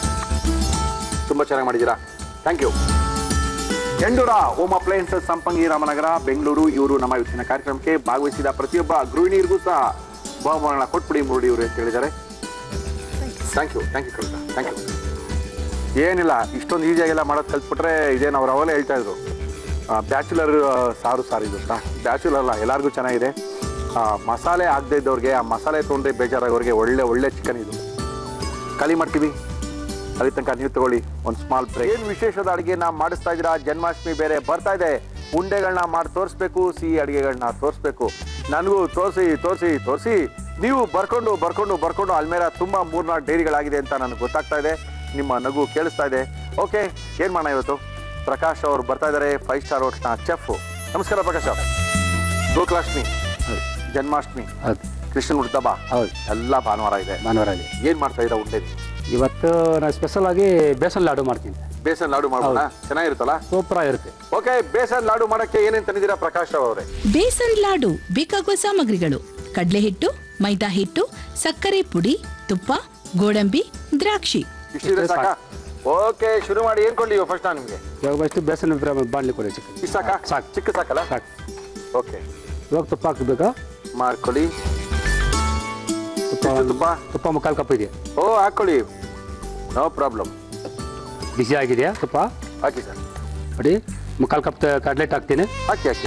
ತುಂಬ ಚೆನ್ನಾಗಿ ಮಾಡಿದ್ದೀರಾ thank you Endora Om appliances Sampangi Ramanagara Bengaluru ಇವರು ನಮ್ಮ ಇವತ್ತಿನ ಕಾರ್ಯಕ್ರಮಕ್ಕೆ ಭಾಗವಹಿಸಿದ ಪ್ರತಿಯೊಬ್ಬ ಗೃಹಿಣಿಯರಿಗೂ ಸಹ ಬಹುಮಾನ ಕೊಟ್ಬಿಡಿ ಮುರುಡಿ ಇವರು ಅಂತ ಹೇಳಿದ್ದಾರೆ thank you thank you Kavita thank you ಏನಿಲ್ಲ ಇಷ್ಟೊಂದು ಈಸಿಯಾಗೆಲ್ಲ ಮಾಡೋದು ಕಲ್ತ್ಬಿಟ್ರೆ ಇದೇನು ಅವ್ರು ಅವೆಲ್ಲ ಹೇಳ್ತಾ ಇದ್ರು ಬ್ಯಾಚುಲರ್ ಸಾರು ಸಾರು ಇದು ಅಂತ ಬ್ಯಾಚುಲರ್ ಅಲ್ಲ ಎಲ್ಲರಿಗೂ ಚೆನ್ನಾಗಿದೆ ಆ, ಮಸಾಲೆ ಆಗದೆ ಇದ್ದವ್ರಿಗೆ ಆ ಮಸಾಲೆ ತೊಗೊಂಡ್ರೆ ಬೇಜಾರಾಗೋರಿಗೆ ಒಳ್ಳೆ ಒಳ್ಳೆ ಚಿಕನ್ ಇದು ಖಾಲಿ ಮಾಡ್ತೀವಿ ಅಲ್ಲಿ ತನಕ ನೀವು ತಗೊಳ್ಳಿ ಒಂದು ಸ್ಮಾಲ್ ಬ್ರೇಕ್ ಏನು ವಿಶೇಷದ ಅಡುಗೆನ ಮಾಡಿಸ್ತಾ ಇದ್ದೀರಾ ಜನ್ಮಾಷ್ಟಮಿ ಬೇರೆ ಬರ್ತಾ ಇದೆ ಉಂಡೆಗಳನ್ನ ಮಾಡಿ ತೋರಿಸ್ಬೇಕು ಸಿಹಿ ಅಡುಗೆಗಳನ್ನ ತೋರಿಸ್ಬೇಕು ನನಗೂ ತೋರಿಸಿ ತೋರಿಸಿ ತೋರಿಸಿ ನೀವು ಬರ್ಕೊಂಡು ಬರ್ಕೊಂಡು ಬರ್ಕೊಂಡು ಅಲ್ಮೇರ ತುಂಬ ಮೂರ್ನಾಲ್ಕು ಡೈರಿಗಳಾಗಿದೆ ಅಂತ ನನಗೆ ಗೊತ್ತಾಗ್ತಾ ಇದೆ ನಿಮ್ಮ ನಗು ಕೇಳಿಸ್ತಾ ಇದೆ ಓಕೆ ಏನು ಮಾಡೋಣ ಇವತ್ತು ಪ್ರಕಾಶ್ ಅವರು ಬರ್ತಾ ಇದ್ದಾರೆ ಫೈವ್ ಸ್ಟಾರ್ ಹೋಟ್ಲ್ನ ಚೆಫ್ ನಮಸ್ಕಾರ ಪ್ರಕಾಶ್ ಅವ್ರೆ. ಗೋಕುಲಾಷ್ಟಮಿ ಜನ್ಮಾಷ್ಟಮಿ ಹೌದು ಕೃಷ್ಣನ್ ಹುಡ್ದಬ್ಬ ಹೌದು ಎಲ್ಲ ಭಾನುವಾರ ಇದೆ ಭಾನುವಾರ ಇದೆ ಏನು ಮಾಡ್ತಾ ಇದ್ದೀರಾ ಉಂಡೆ ಇವತ್ತು ನಾನು ಸ್ಪೆಷಲ್ ಆಗಿ ಬೇಸನ್ ಲಾಡು ಮಾಡ್ತೀನಿ ಬೇಸನ್ ಲಾಡು ಮಾಡೋಣ ಚೆನ್ನಾಗಿರುತ್ತಲ್ಲ ಸೂಪರ್ ಆಗಿರುತ್ತೆ ಓಕೆ ಬೇಸನ್ ಲಾಡು ಮಾಡಕ್ಕೆ ಏನೇನ್ ತಂದಿದ್ದೀರಾ ಪ್ರಕಾಶ್ ರಾವ್ ಅವರೇ ಬೇಸನ್ ಲಾಡು ಬೇಕಾಗುವ ಸಾಮಗ್ರಿಗಳು ಕಡಲೆ ಹಿಟ್ಟು ಮೈದಾ ಹಿಟ್ಟು ಸಕ್ಕರೆ ಪುಡಿ ತುಪ್ಪ ಗೋಡಂಬಿ ದ್ರಾಕ್ಷಿ ಇಷ್ಟಿದ್ರೆ ಸಾಕ ಓಕೆ ಶುರು ಮಾಡಿ ಏನ್ ಕೊಡ್ಲಿ ಫಸ್ಟ್ ನಾನು ನಿಮ್ಗೆ ಇವಾಗ ಫಸ್ಟ್ ಬೇಸನ್ ಬಾಣಲಿ ಕೊಡಿ ಚಿಕನ್ ಇಷ್ಟ ಸಾಕ ಸಾಕು. ಚಿಕ್ಕ ಸಾಕಲ್ಲ ಸಾಕು ಓಕೆ ಇವಾಗ ತುಪ್ಪ ಹಾಕ್ಬೇಕಾ ಮಾಡ್ಕೊಳ್ಳಿ ತುಪ್ಪ ಎಷ್ಟು ತುಪ್ಪ ತುಪ್ಪ ಮುಕ್ಕಾಲು ಕಪ್ ಇದೆ ಓ ಹಾಕೊಳ್ಳಿ ನೋ ಪ್ರಾಬ್ಲಮ್ ಬಿಸಿ ಆಗಿದೆಯಾ ತುಪ್ಪ ಹಾಕಿ ಸರ್ ನೋಡಿ ಮುಕ್ಕಾಲು ಕಪ್ ಕಡ್ಲೆಟ್ ಹಾಕ್ತೀನಿ ಹಾಕಿ ಹಾಕಿ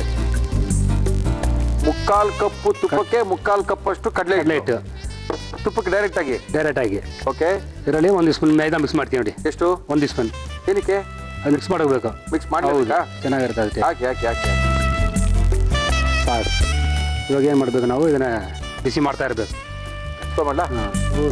ಮುಕ್ಕಾಲ್ ಕಪ್ಪು ತುಪ್ಪಕ್ಕೆ ಮುಕ್ಕಾಲ್ ಕಪ್ ಅಷ್ಟು ಕಡಲೆ ಕಡಲೆ ಹಿಟ್ಟು ತುಪ್ಪಕ್ಕೆ ಡೈರೆಕ್ಟ್ ಆಗಿ ಡೈರೆಕ್ಟ್ ಆಗಿ ಓಕೆ ಇದರಲ್ಲಿ ಒಂದು ಸ್ಪೂನ್ ಮೈದಾ ಮಿಕ್ಸ್ ಮಾಡ್ತೀನಿ ನೋಡಿ ಎಷ್ಟು ಒಂದು ಸ್ಪೂನ್ ಏನಕ್ಕೆ ಅದು ಮಿಕ್ಸ್ ಮಾಡಬೇಕು ಮಿಕ್ಸ್ ಹೌದು ಮಾಡ್ಬೇಕಾ ಚೆನ್ನಾಗಿರುತ್ತೆ ಅದಕ್ಕೆ ಹಾಕಿ ಹಾಕಿ ಹಾಕಿ ಸಾಕು ಇವಾಗ ಏನು ಮಾಡಬೇಕು ನಾವು ಇದನ್ನ ಬಿಸಿ ಮಾಡ್ತಾ ಇರಬೇಕು ಮಾಡ್ಲಾ ಹಾಂ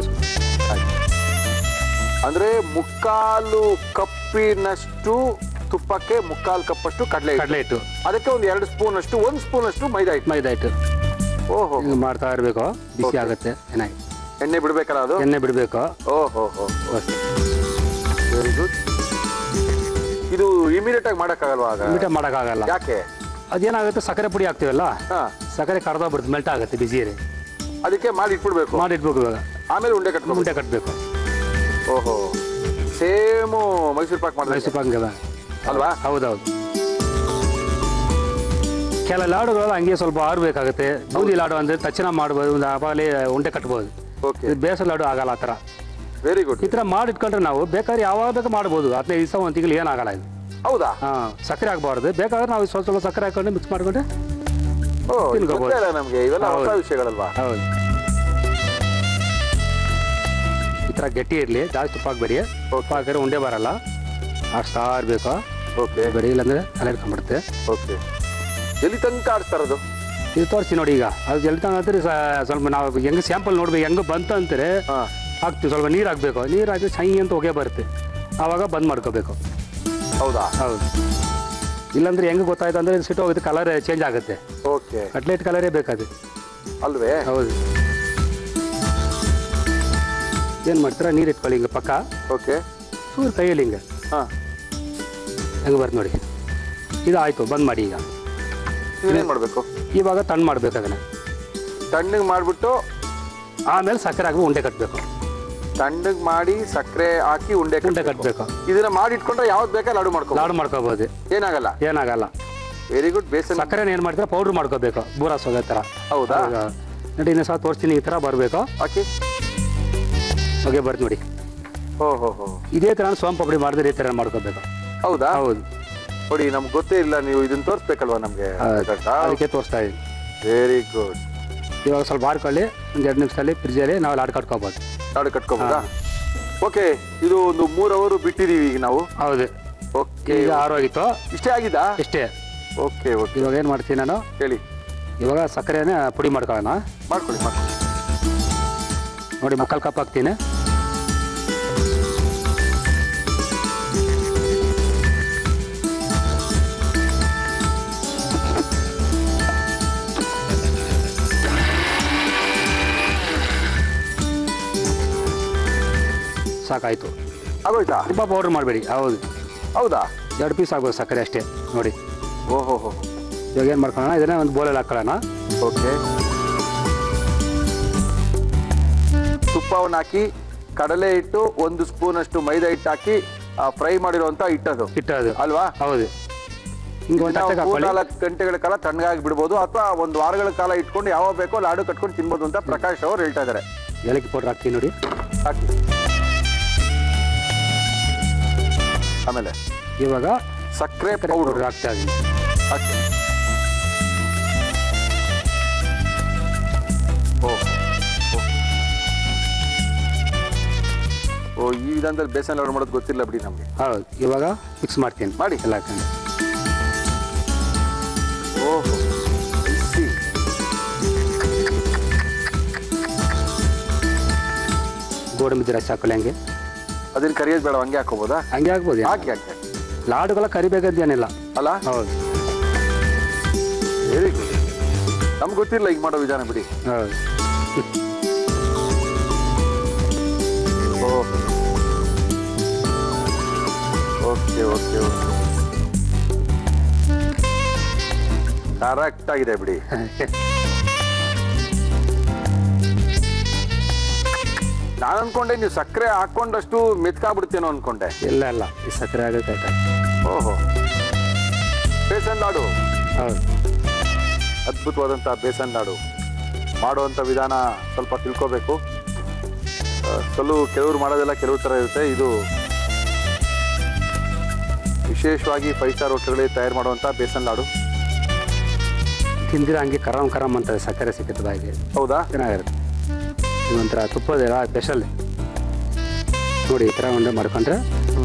ಅಂದ್ರೆ ಮುಕ್ಕಾಲು ಕಪ್ಪಿನಷ್ಟು ತುಪ್ಪಕ್ಕೆ ಮುಕ್ಕಾಲು ಕಪ್ಪಷ್ಟು ಕಡಲೆ ಕಡಲೆ ಹಿಟ್ಟು ಅದಕ್ಕೆ ಒಂದು ಎರಡು ಸ್ಪೂನ್ ಅಷ್ಟು ಒಂದು ಸ್ಪೂನ್ ಅಷ್ಟು ಮೈದಾ ಹಿಟ್ಟು ಮೈದಾ ಹಿಟ್ಟು ಓಹೋ ಹಿಂಗೆ ಮಾಡ್ತಾ ಇರಬೇಕು ಬಿಸಿ Okay. ಆಗುತ್ತೆ ಚೆನ್ನಾಗಿ ಎಣ್ಣೆ ಬಿಡ್ಬೇಕಲ್ಲ ಅದು ಎಣ್ಣೆ ಬಿಡಬೇಕು ಓಹೋ ಹೋ ವೆರಿ ಗುಡ್ ಇದು ಇಮಿಡಿಯೇಟ್ ಆಗಿ ಮಾಡಕ್ಕಾಗಲ್ವಾ ಆಗ ಮೀಟ ಮಾಡೋಕ್ಕಾಗಲ್ಲ ಯಾಕೆ ಅದೇನಾಗುತ್ತೆ ಸಕ್ಕರೆ ಪುಡಿ ಹಾಕ್ತೀವಲ್ಲ ಹಾ ಸಕ್ಕರೆ ಕರ್ದೋಗ್ಬಿಡುತ್ತೆ ಮೆಲ್ಟ್ ಆಗುತ್ತೆ ಬಿಸಿಯಲ್ಲಿ ಅದಕ್ಕೆ ಮಾಡಿ ಇಟ್ಬಿಡ್ಬೇಕು ಮಾಡಿ ಇಟ್ಬೇಕು ಇವಾಗ ಆಮೇಲೆ ಉಂಡೆ ಕಟ್ಕೊಂಡು ಮುಂಡೆ ಕಟ್ಟಬೇಕು ಓಹೋ ಸೇಮು ಮೈಸೂರು ಪಾಕ್ ಮಾಡಿದ್ರೆ ಮೈಸೂರು ಪಾಕ್ ಅದ ಅಲ್ವಾ ಹೌದೌದು ಕೆಲ ಲಾಡುಗಳು ಹಂಗೆ ಸ್ವಲ್ಪ ಆರ್ಬೇಕಾಗುತ್ತೆ ಬೂಂದಿ ಲಾಡು ಅಂದ್ರೆ ತಕ್ಷಣ ಮಾಡ್ಬೋದು ಒಂದು ಆವಾಗಲೇ ಉಂಡೆ ಕಟ್ಬೋದು ಓಕೆ ಇದು ಬೇಸನ್ ಲಾಡು ಆಗಲ್ಲ ಆ ಥರ ವೆರಿ ಗುಡ್ ಈ ಥರ ಮಾಡಿಟ್ಕೊಂಡ್ರೆ ನಾವು ಬೇಕಾದ್ರೆ ಯಾವಾಗ ಬೇಕು ಮಾಡ್ಬೋದು ಹದಿನೈದು ದಿವಸ ಒಂದು ತಿಂಗಳು ಏನಾಗಲ್ಲ ಇದು ಹೌದಾ ಹಾಂ ಸಕ್ಕರೆ ಹಾಕ್ಬಾರ್ದು ಬೇಕಾದ್ರೆ ನಾವು ಸ್ವಲ್ಪ ಸ್ವಲ್ಪ ಸಕ್ಕರೆ ಹಾಕೊಂಡು ಮಿಕ್ಸ್ ಮಾಡ್ಕೊಂಡ್ರೆ ಓ ಇದು ತಿನ್ಕೋಬೋದು. ಗೊತ್ತೇ ಇಲ್ಲ ನಮ್ಗೆ ಇವೆಲ್ಲ ಹೊಸ ಹೌದು. ವಿಷಯಗಳಲ್ವಾ ಹೌದು ಈ ಥರ ಗಟ್ಟಿ ಇರಲಿ ಜಾಸ್ತಿ ತುಪ್ಪ ಹಾಕ್ಬೇಡಿ ತುಪ್ಪ ಹಾಕಿದ್ರೆ ಉಂಡೆ ಬರಲ್ಲ ಅಷ್ಟು ಇರಬೇಕು ಓಕೆ ಬೇಡಿ ಇಲ್ಲಾಂದ್ರೆ ತಲೆ ಹಿಡ್ಕೊಂಡ್ಬಿಡುತ್ತೆ ಓಕೆ ಎಲ್ಲಿ ತನಕ ಆಡ್ತಾರದು ಇದು ತೋರಿಸಿ ನೋಡಿ ಈಗ ಅದು ಎಲ್ಲಿ ತನಕ ಅಂದ್ರೆ ಸ- ಸ್ವಲ್ಪ ನಾವು ಹೆಂಗೆ ಸ್ಯಾಂಪಲ್ ನೋಡ್ಬೇಕು ಹೆಂಗೆ ಬಂತು ಅಂತಾರೆ ಹಾ ಹಾಕ್ತೀವಿ ಸ್ವಲ್ಪ ನೀರು ಹಾಕ್ಬೇಕು ನೀರು ಹಾಕಿ ಸೈ ಅಂತ ಹೊಗೆ ಬರುತ್ತೆ ಆವಾಗ ಬಂದ್ ಮಾಡ್ಕೋಬೇಕು ಹೌದಾ ಹೌದು ಇಲ್ಲಾಂದ್ರೆ ಹೆಂಗೆ ಗೊತ್ತಾಯ್ತು ಅಂದ್ರೆ ಸಿಟ್ಟು ಹೋಗುತ್ತೆ ಕಲರ್ ಚೇಂಜ್ ಆಗುತ್ತೆ ಓಕೆ ಕಟ್ಲೆಟ್ ಕಲರೇ ಬೇಕದು ಅಲ್ವೇ ಹೌದು ಏನು ಮಾಡ್ತೀರಾ ನೀರು ಇಟ್ಕೊಳ್ಳಿ ಹಿಂಗೆ ಪಕ್ಕ ಓಕೆ ಚೂರು ಕೈಯಲ್ಲಿ ಹಿಂಗೆ ಹಾ ಹೆಂಗೆ ಬರ್ತು ನೋಡಿ ಇದು ಆಯಿತು ಬಂದ್ ಮಾಡಿ ಈಗ ಇದನ್ನೇನ್ ಮಾಡ್ಬೇಕು ಇವಾಗ ತಣ್ಣು ಮಾಡ್ಬೇಕು ಅದನ್ನು ತಣ್ಣಗೆ ಮಾಡ್ಬಿಟ್ಟು ಆಮೇಲೆ ಸಕ್ಕರೆ ಹಾಕಿ ಉಂಡೆ ಕಟ್ಟಬೇಕು ತಣ್ಣಗೆ ಮಾಡಿ ಸಕ್ಕರೆ ಹಾಕಿ ಉಂಡೆ ಉಂಡೆ ಕಟ್ಬೇಕು. ಕಟ್ಟಬೇಕು ಇದನ್ನ ಮಾಡಿ ಇಟ್ಕೊಂಡ್ರೆ ಯಾವ್ದು ಬೇಕಾ ಲಾಡು ಮಾಡ್ಕೋ ಲಾಡು ಮಾಡ್ಕೋಬೋದು ಏನಾಗಲ್ಲ ಏನಾಗಲ್ಲ ವೆರಿ ಗುಡ್ ಬೇಸನ್ ಸಕ್ಕರೆನ ಏನು ಮಾಡ್ತೀರಾ ಪೌಡ್ರ್ ಮಾಡ್ಕೋಬೇಕು ಬೂರ ಸೋಗೋ ಥರ ಹೌದಾ ಹೌದಾ? ನೋಡಿ ಇನ್ನೂ ಸಹ ತೋರಿಸ್ತೀನಿ ಈ ಥರ ಬರಬೇಕು ಹಾಕಿ ಹಾಗೆ ಬರ್ತು ನೋಡಿ ಹೋ ಹೋ ಹೋ ಇದೇ ಥರ ಸೋಂಪು ಪುಡಿ ಮಾಡಿದ್ರೆ ಈ ಥರ ಮಾಡ್ಕೋಬೇಕು ಹೌದಾ ಹೌದು ನೋಡಿ ನಮ್ಗೆ ಗೊತ್ತೇ ಇಲ್ಲ ನೀವು ಇದನ್ನ ತೋರಿಸ್ಬೇಕಲ್ವಾ ನಮ್ಗೆ ಅದಕ್ಕೆ ತೋರಿಸ್ತಾ ಇದ್ದೀನಿ ವೆರಿ ಗುಡ್ ಇವಾಗ ಸ್ವಲ್ಪ ಆಡ್ಕೊಳ್ಳಿ ಒಂದು ಎರಡು ನಿಮಿಷದಲ್ಲಿ ಫ್ರಿಜ್ಜಲ್ಲಿ ನಾವು ಲಾಡು ಕಟ್ಕೋಬೋದು ಲಾಡು ಕಟ್ಕೋಬೋದಾ ಓಕೆ ಇದು ಒಂದು ಮೂರ್ ಅವರು ಬಿಟ್ಟಿದೀವಿ ಈಗ ನಾವು ಹೌದು ಓಕೆ ಈಗ ಆರೋಗಿತ್ತು ಇಷ್ಟೇ ಆಗಿದಾ ಇಷ್ಟೇ ಓಕೆ ಓಕೆ ಇವಾಗ ಏನು ಮಾಡ್ತೀನಿ ನಾನು ಹೇಳಿ ಇವಾಗ ಸಕ್ಕರೆನ ಪುಡಿ ಮಾಡ್ಕೊಳ್ಳೋಣ ಮಾಡ್ಕೊಳ್ಳಿ ಮಾಡ್ಕೊಳ್ಳಿ ನೋಡಿ ಮುಕ್ಕಾಲು ಕಪ್ ಹಾಕ್ತೀನಿ ಸಾಕಾಯ್ತು ಆಗೋಯ್ತಾ ತುಂಬ ಪೌಡ್ರ್ ಮಾಡಬೇಡಿ ಹೌದು ಹೌದಾ ಎರಡು ಪೀಸ್ ಆಗ್ಬೋದು ಸಕ್ಕರೆ ಅಷ್ಟೇ ನೋಡಿ ಓಹೋ ಹೋ ಇವಾಗ ಏನು ಮಾಡ್ಕೊಳ್ಳೋಣ ಇದನ್ನ ಒಂದು ಬೋಲಲ್ಲಿ ಹಾಕೊಳ್ಳೋಣ ಓಕೆ ತುಪ್ಪವನ್ನು ಹಾಕಿ ಕಡಲೆ ಹಿಟ್ಟು ಒಂದು ಸ್ಪೂನ್ ಅಷ್ಟು ಮೈದಾ ಹಿಟ್ಟು ಹಾಕಿ ಫ್ರೈ ಮಾಡಿರುವಂತ ಹಿಟ್ಟದು ಇಟ್ಟದು ಅಲ್ವಾ ಹೌದು ಹಿಂಗೆ ಒಂದು ನಾವು ತಟ್ಟೆಗೆ ಹಾಕೊಳ್ಳಿ ಮೂರ್ನಾಲ್ಕು ಗಂಟೆಗಳ ಕಾಲ ತಣ್ಣಗಾಗಿ ಬಿಡ್ಬೋದು ಅಥವಾ ಒಂದು ವಾರಗಳ ಕಾಲ ಇಟ್ಕೊಂಡು ಯಾವಾಗ ಬೇಕೋ ಲಾಡು ಕಟ್ಕೊಂಡು ತಿನ್ಬೋದು ಅಂತ ಪ್ರಕಾಶ್ ಅವರು ಹೇಳ್ತಾ ಇದ್ದಾರೆ ಏಲಕ್ಕಿ ಪೌಡ್ರ್ ಹಾಕ್ತೀನಿ ನೋಡಿ ಹಾಕಿ ಆಮೇಲೆ ಇವಾಗ ಸಕ್ಕರೆ ಸಕ್ಕರೆ ಪೌಡರ್ ಪೌಡ್ರ್ ಹಾಕ್ತಾ ಇದ್ದೀನಿ ಹಾಕಿ ಓ ಓ. ಓ ಈ ವಿಧಾನದಲ್ಲಿ ಬೇಸನ್ ಲಾಡು ಮಾಡೋದು ಗೊತ್ತಿಲ್ಲ ಬಿಡಿ ನಮಗೆ ಹೌದು ಇವಾಗ ಮಿಕ್ಸ್ ಮಾಡ್ತೀನಿ ಮಾಡಿ. ಎಲ್ಲ ಹಾಕೊಂಡು ಓಹೋ ಬಿಸಿ. ಗೋಡಂಬಿ ರಸ ಹಾಕೊಳ್ಳಿ ಹಂಗೆ ಅದನ್ನ ಕರಿಯೋದು ಬೇಡ ಹಂಗೆ ಹಾಕೋಬೋದಾ ಹಂಗೆ ಆಗ್ಬೋದು ಏನು? ಹಾಕಿ ಹಾಕಿ ಲಾಡುಗಳ ಕರಿಬೇಕಂತೇನಿಲ್ಲ ಅಲ್ಲ ಹೌದು ವೆರಿ ಗುಡ್ ನಮ್ಗೆ ಗೊತ್ತಿಲ್ಲ ಈಗ ಮಾಡೋ ವಿಧಾನ ಬಿಡಿ ಹೌದು ಓಕೆ ಓಕೆ ಓಕೆ ಕರೆಕ್ಟ್ ಆಗಿದೆ ಬಿಡಿ ನಾನು ಅನ್ಕೊಂಡೆ ನೀವು ಸಕ್ಕರೆ ಹಾಕೊಂಡಷ್ಟು ಮೆತ್ಕಾಗ್ಬಿಡ್ತೇನೋ ಅನ್ಕೊಂಡೆ ಇಲ್ಲ ಇಲ್ಲ ಈ ಸಕ್ಕರೆ ಆಗುತ್ತೆ ಓಹೋ ಬೇಸನ್ ಲಾಡು ಹೌದು ಅದ್ಭುತವಾದಂಥ ಬೇಸನ್ ಲಾಡು ಮಾಡುವಂಥ ವಿಧಾನ ಸ್ವಲ್ಪ ತಿಳ್ಕೋಬೇಕು ಆ, ಕೆಲವು ಕೆಲವರು ಮಾಡೋದೆಲ್ಲ ಕೆಲವು ಥರ ಇರುತ್ತೆ ಇದು ವಿಶೇಷವಾಗಿ ಫೈವ್ ಸ್ಟಾರ್ ಹೋಟೆಲ್ಗಳಲ್ಲಿ ತಯಾರು ಮಾಡುವಂಥ ಬೇಸನ್ ಲಾಡು ತಿಂದಿರ ಹಂಗೆ ಕರಮ್ ಕರಮ್ ಅಂತದೆ ಸಕ್ಕರೆ ಸಿಕ್ಕುತ್ತೆ ಬಾಯಿಗೆ ಹೌದಾ ಚೆನ್ನಾಗಿರುತ್ತೆ ಇದು ಒಂಥರ ತುಪ್ಪದ ಸ್ಪೆಷಲ್ ನೋಡಿ ಈ ಥರ ಉಂಡೆ ಮಾಡ್ಕೊಂಡ್ರೆ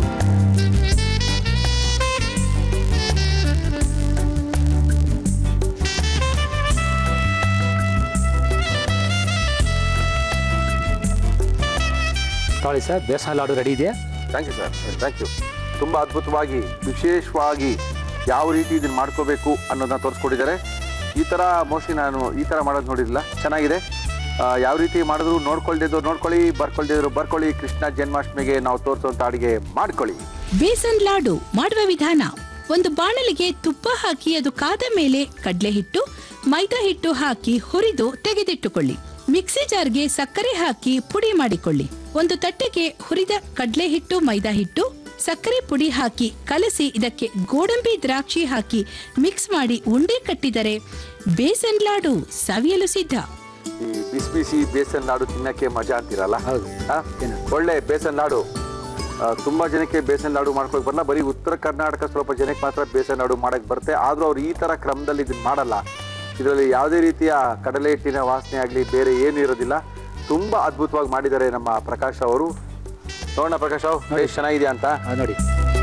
ತಾಳಿ ಸರ್ ಬೇಸನ್ ಲಾಡು ರೆಡಿ ಇದೆಯಾ thank you sir thank you ತುಂಬ ಅದ್ಭುತವಾಗಿ ವಿಶೇಷವಾಗಿ ಯಾವ ರೀತಿ ಇದನ್ನು ಮಾಡ್ಕೋಬೇಕು ಅನ್ನೋದನ್ನ ತೋರಿಸ್ಕೊಟ್ಟಿದ್ದಾರೆ ಈ ಥರ ಮೋಸ್ಟ್ಲಿ ನಾನು ಈ ಥರ ಮಾಡೋದು ನೋಡಿರಲಿಲ್ಲ ಚೆನ್ನಾಗಿದೆ ಆ, ಯಾವ ರೀತಿ ಮಾಡಿದ್ರು ನೋಡ್ಕೊಳ್ದಿದ್ದು ನೋಡ್ಕೊಳ್ಳಿ ಬರ್ಕೊಳ್ದಿದ್ರು ಬರ್ಕೊಳ್ಳಿ ಕೃಷ್ಣ ಜನ್ಮಾಷ್ಟಮಿಗೆ ನಾವು ತೋರಿಸುವಂತ ಅಡಿಗೆ ಮಾಡ್ಕೊಳ್ಳಿ ಬೇಸನ್ ಲಾಡು ಮಾಡುವ ವಿಧಾನ ಒಂದು ಬಾಣಲಿಗೆ ತುಪ್ಪ ಹಾಕಿ ಅದು ಕಾದ ಮೇಲೆ ಕಡ್ಲೆ ಹಿಟ್ಟು ಮೈದಾ ಹಿಟ್ಟು ಹಾಕಿ ಹುರಿದು ತೆಗೆದಿಟ್ಟುಕೊಳ್ಳಿ ಮಿಕ್ಸಿ ಜಾರ್ಗೆ ಸಕ್ಕರೆ ಹಾಕಿ ಪುಡಿ ಮಾಡಿಕೊಳ್ಳಿ ಒಂದು ತಟ್ಟೆಗೆ ಹುರಿದ ಕಡ್ಲೆ ಹಿಟ್ಟು ಮೈದಾ ಹಿಟ್ಟು ಸಕ್ಕರೆ ಪುಡಿ ಹಾಕಿ ಕಲಸಿ ಇದಕ್ಕೆ ಗೋಡಂಬಿ ದ್ರಾಕ್ಷಿ ಹಾಕಿ ಮಿಕ್ಸ್ ಮಾಡಿ ಉಂಡೆ ಕಟ್ಟಿದರೆ ಬೇಸನ್ ಲಾಡು ಸವಿಯಲು ಸಿದ್ಧ ಈ ಬಿಸಿ ಬಿಸಿ ಬೇಸನ್ ಲಾಡು ತಿನ್ನಕ್ಕೆ ಮಜಾ ಅಂತೀರಲ್ಲ ಹೌದು. ಆ? ಒಳ್ಳೆ ಬೇಸನ್ ಲಾಡು ಆ, ತುಂಬಾ ಜನಕ್ಕೆ ಬೇಸನ್ ಲಾಡು ಮಾಡ್ಕೊಳಕ್ ಬರಲ್ಲ ಬರೀ ಉತ್ತರ ಕರ್ನಾಟಕ ಸ್ವಲ್ಪ ಜನಕ್ಕೆ ಮಾತ್ರ ಬೇಸನ್ ಲಾಡು ಮಾಡಕ್ ಬರುತ್ತೆ ಆದ್ರೂ ಅವ್ರು ಈ ತರ ಕ್ರಮದಲ್ಲಿ ಇದನ್ನ ಮಾಡಲ್ಲ ಇದರಲ್ಲಿ ಯಾವುದೇ ರೀತಿಯ ಕಡಲೆ ಹಿಟ್ಟಿನ ವಾಸನೆ ಆಗಲಿ ಬೇರೆ ಏನು ಇರೋದಿಲ್ಲ ತುಂಬಾ ಅದ್ಭುತವಾಗಿ ಮಾಡಿದ್ದಾರೆ ನಮ್ಮ ಪ್ರಕಾಶ್ ಅವರು ನೋಡೋಣ ಪ್ರಕಾಶ್ ರಾವ್ ಎಷ್ಟು ಚೆನ್ನಾಗಿದೆಯಾ ಅಂತ ಅದು ನೋಡಿ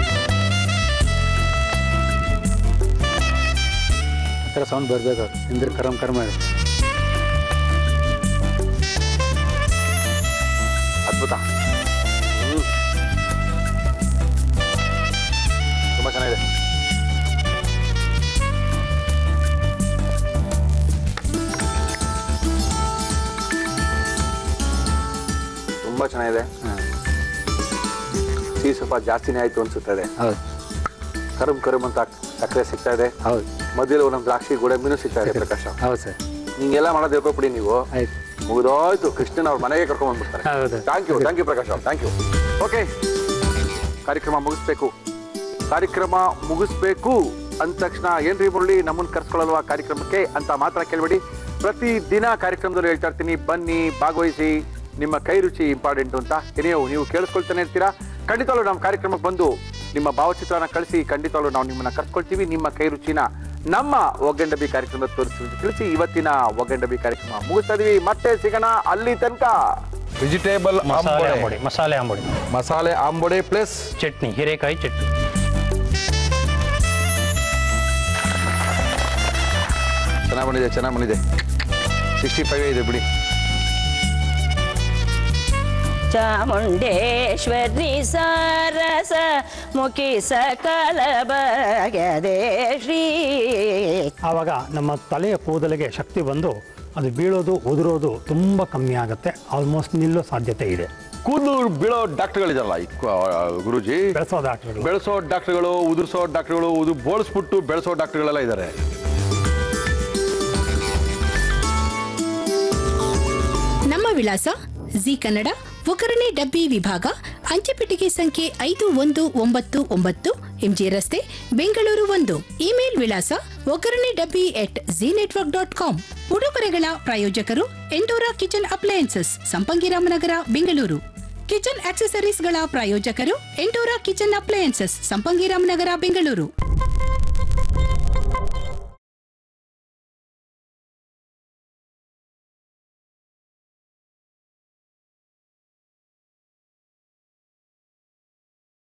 ಆ ಥರ ಸೌಂಡ್ ಬರಬೇಕು ಇಂದ್ರ ಕರಮ್ ಕರ್ಮ ಅದ್ಭುತ ಹ್ಮ್. ತುಂಬಾ ಚೆನ್ನಾಗಿದೆ ತುಂಬಾ ಚೆನ್ನಾಗಿದೆ ಹಾಂ ಸಿಹಿ ಸ್ವಲ್ಪ ಜಾಸ್ತಿನೇ ಆಯ್ತು ಅನ್ಸುತ್ತದೆ ಹೌದು ಕರುಮ್ ಕರುಮ್ ಅಂತ ಸಕ್ಕರೆ ಸಿಗ್ತಾ ಇದೆ ಹೌದು ಮಧ್ಯದಲ್ಲಿ ಒಂದೊಂದು ದ್ರಾಕ್ಷಿ ಗೋಡಂಬಿನೂ ಸಿಗ್ತಾ ಇದೆ ಪ್ರಕಾಶ ಹೌದು ಸರ್ ನಿಂಗೆಲ್ಲ ಮಾಡೋದು ಹೇಳ್ಕೊಬಿಡಿ ನೀವು ಆಯ್ತು ಮುಗಿದೋಯ್ತು ಕೃಷ್ಣನ್ ಅವ್ರ ಮನೆಗೆ ಕರ್ಕೊಂಡ್ ಬಂದ್ಬಿಡ್ತಾರೆ ಹೌದು. Thank you thank you Prakash thank you okay ಕಾರ್ಯಕ್ರಮ ಮುಗಿಸ್ಬೇಕು ಕಾರ್ಯಕ್ರಮ ಮುಗಿಸ್ಬೇಕು ಅಂದ ತಕ್ಷಣ ಏನ್ರಿ ಮುರಳಿ ನಮ್ಮನ್ನ ಕರ್ಸ್ಕೊಳ್ಳಲ್ವಾ ಕಾರ್ಯಕ್ರಮಕ್ಕೆ ಅಂತ ಮಾತ್ರ ಕೇಳಬೇಡಿ ಪ್ರತಿ ದಿನ ಕಾರ್ಯಕ್ರಮದಲ್ಲಿ ಹೇಳ್ತಾ ಇರ್ತೀನಿ ಬನ್ನಿ ಭಾಗವಹಿಸಿ ನಿಮ್ಮ ಕೈ ರುಚಿ ಇಂಪಾರ್ಟೆಂಟ್ ಅಂತ ನೀವು ನೀವು ಕೇಳಿಸ್ಕೊಳ್ತಾನೆ ಇರ್ತೀರಾ ಖಂಡಿತವಾಗ್ಲೂ ನಮ್ಮ ಕಾರ್ಯಕ್ರಮಕ್ಕೆ ಬಂದು ನಿಮ್ಮ ಭಾವಚಿತ್ರನ ಕಳಿಸಿ ಖಂಡಿತವಾಗ್ಲೂ ನಾವು ನಿಮ್ಮನ್ನ ಕರ್ಸ್ಕೊಳ್ತೀವಿ ನಿಮ್ಮ ಕೈ ರುಚಿನ ನಮ್ಮ ಒಗ್ಗಂಡಬಿ ಕಾರ್ಯಕ್ರಮದ ತೋರಿಸಿ ತಿಳಿಸಿ ಇವತ್ತಿನ ಒಗ್ಗಂಡಬಿ ಕಾರ್ಯಕ್ರಮ ಮುಗಿಸ್ತಾ ಇದೀವಿ ಮತ್ತೆ ಸಿಗೋಣ ಅಲ್ಲಿ ತನಕ ವೆಜಿಟೇಬಲ್ ಮಸಾಲೆ ಅಂಬುಡಿ ಮಸಾಲೆ ಅಂಬುಡಿ ಮಸಾಲೆ ಆಂಬೊಡೆ ಪ್ಲಸ್ ಚಟ್ನಿ ಹೀರೆಕಾಯಿ ಚಟ್ನಿ ಚೆನ್ನಾಗಿ ಬಂದಿದೆ ಚೆನ್ನಾಗಿ ಬಂದಿದೆ ಸಿಕ್ಸ್ಟಿ ಫೈವ್ ಇದೆ ಬಿಡಿ ಚಾಮುಂಡೇಶ್ವರಿ ಸಾರಸ ಮುಖಿ ಸಕಲ ಬಗೆದೆ ಶ್ರೀ ಆವಾಗ ನಮ್ಮ ತಲೆಯ ಕೂದಲಿಗೆ ಶಕ್ತಿ ಬಂದು ಅದು ಬೀಳೋದು ಉದುರೋದು ತುಂಬ ಕಮ್ಮಿ ಆಗುತ್ತೆ ಆಲ್ಮೋಸ್ಟ್ ನಿಲ್ಲೋ ಸಾಧ್ಯತೆ ಇದೆ ಕೂದಲು ಬೀಳೋ ಡಾಕ್ಟರ್ಗಳಿದಾರಲ್ಲ ಈ ಕು- ಆ, ಗುರೂಜಿ ಬೆಳೆಸೋ ಡಾಕ್ಟರ್ಗಳು ಬೆಳೆಸೋ ಡಾಕ್ಟರ್ಗಳು ಉದುರ್ಸೋ ಡಾಕ್ಟರ್ಗಳು ಉದು ಬೋಳಿಸ್ಬಿಟ್ಟು ಬೆಳೆಸೋ ಡಾಕ್ಟರ್ಗಳೆಲ್ಲ ಇದ್ದಾರೆ ನಮ್ಮ ವಿಳಾಸ ಜಿ ಕನ್ನಡ ಒಗ್ಗರಣೆ ಡಬ್ಬಿ ವಿಭಾಗ ಅಂಚೆಪೆಟ್ಟಿಗೆ ಸಂಖ್ಯೆ ಐದು ಒಂದು ಒಂಬತ್ತು ಒಂಬತ್ತು ಎಂಜಿ ರಸ್ತೆ ಬೆಂಗಳೂರು ಒಂದು ಇಮೇಲ್ ವಿಳಾಸ ಒಗ್ಗರಣೆ ಡಬ್ಬಿ at G network dot com ಉಡುಗೊರೆಗಳ ಪ್ರಾಯೋಜಕರು Endora kitchen appliances Sampangiramanagara Bengaluru kitchen ಆಕ್ಸೆಸರೀಸ್ಗಳ ಪ್ರಾಯೋಜಕರು ಎಂಡೋರಾ ಕಿಚನ್ ಅಪ್ಲಯನ್ಸಸ್ ಸಂಪಂಗಿರಾಮನಗರ ಬೆಂಗಳೂರು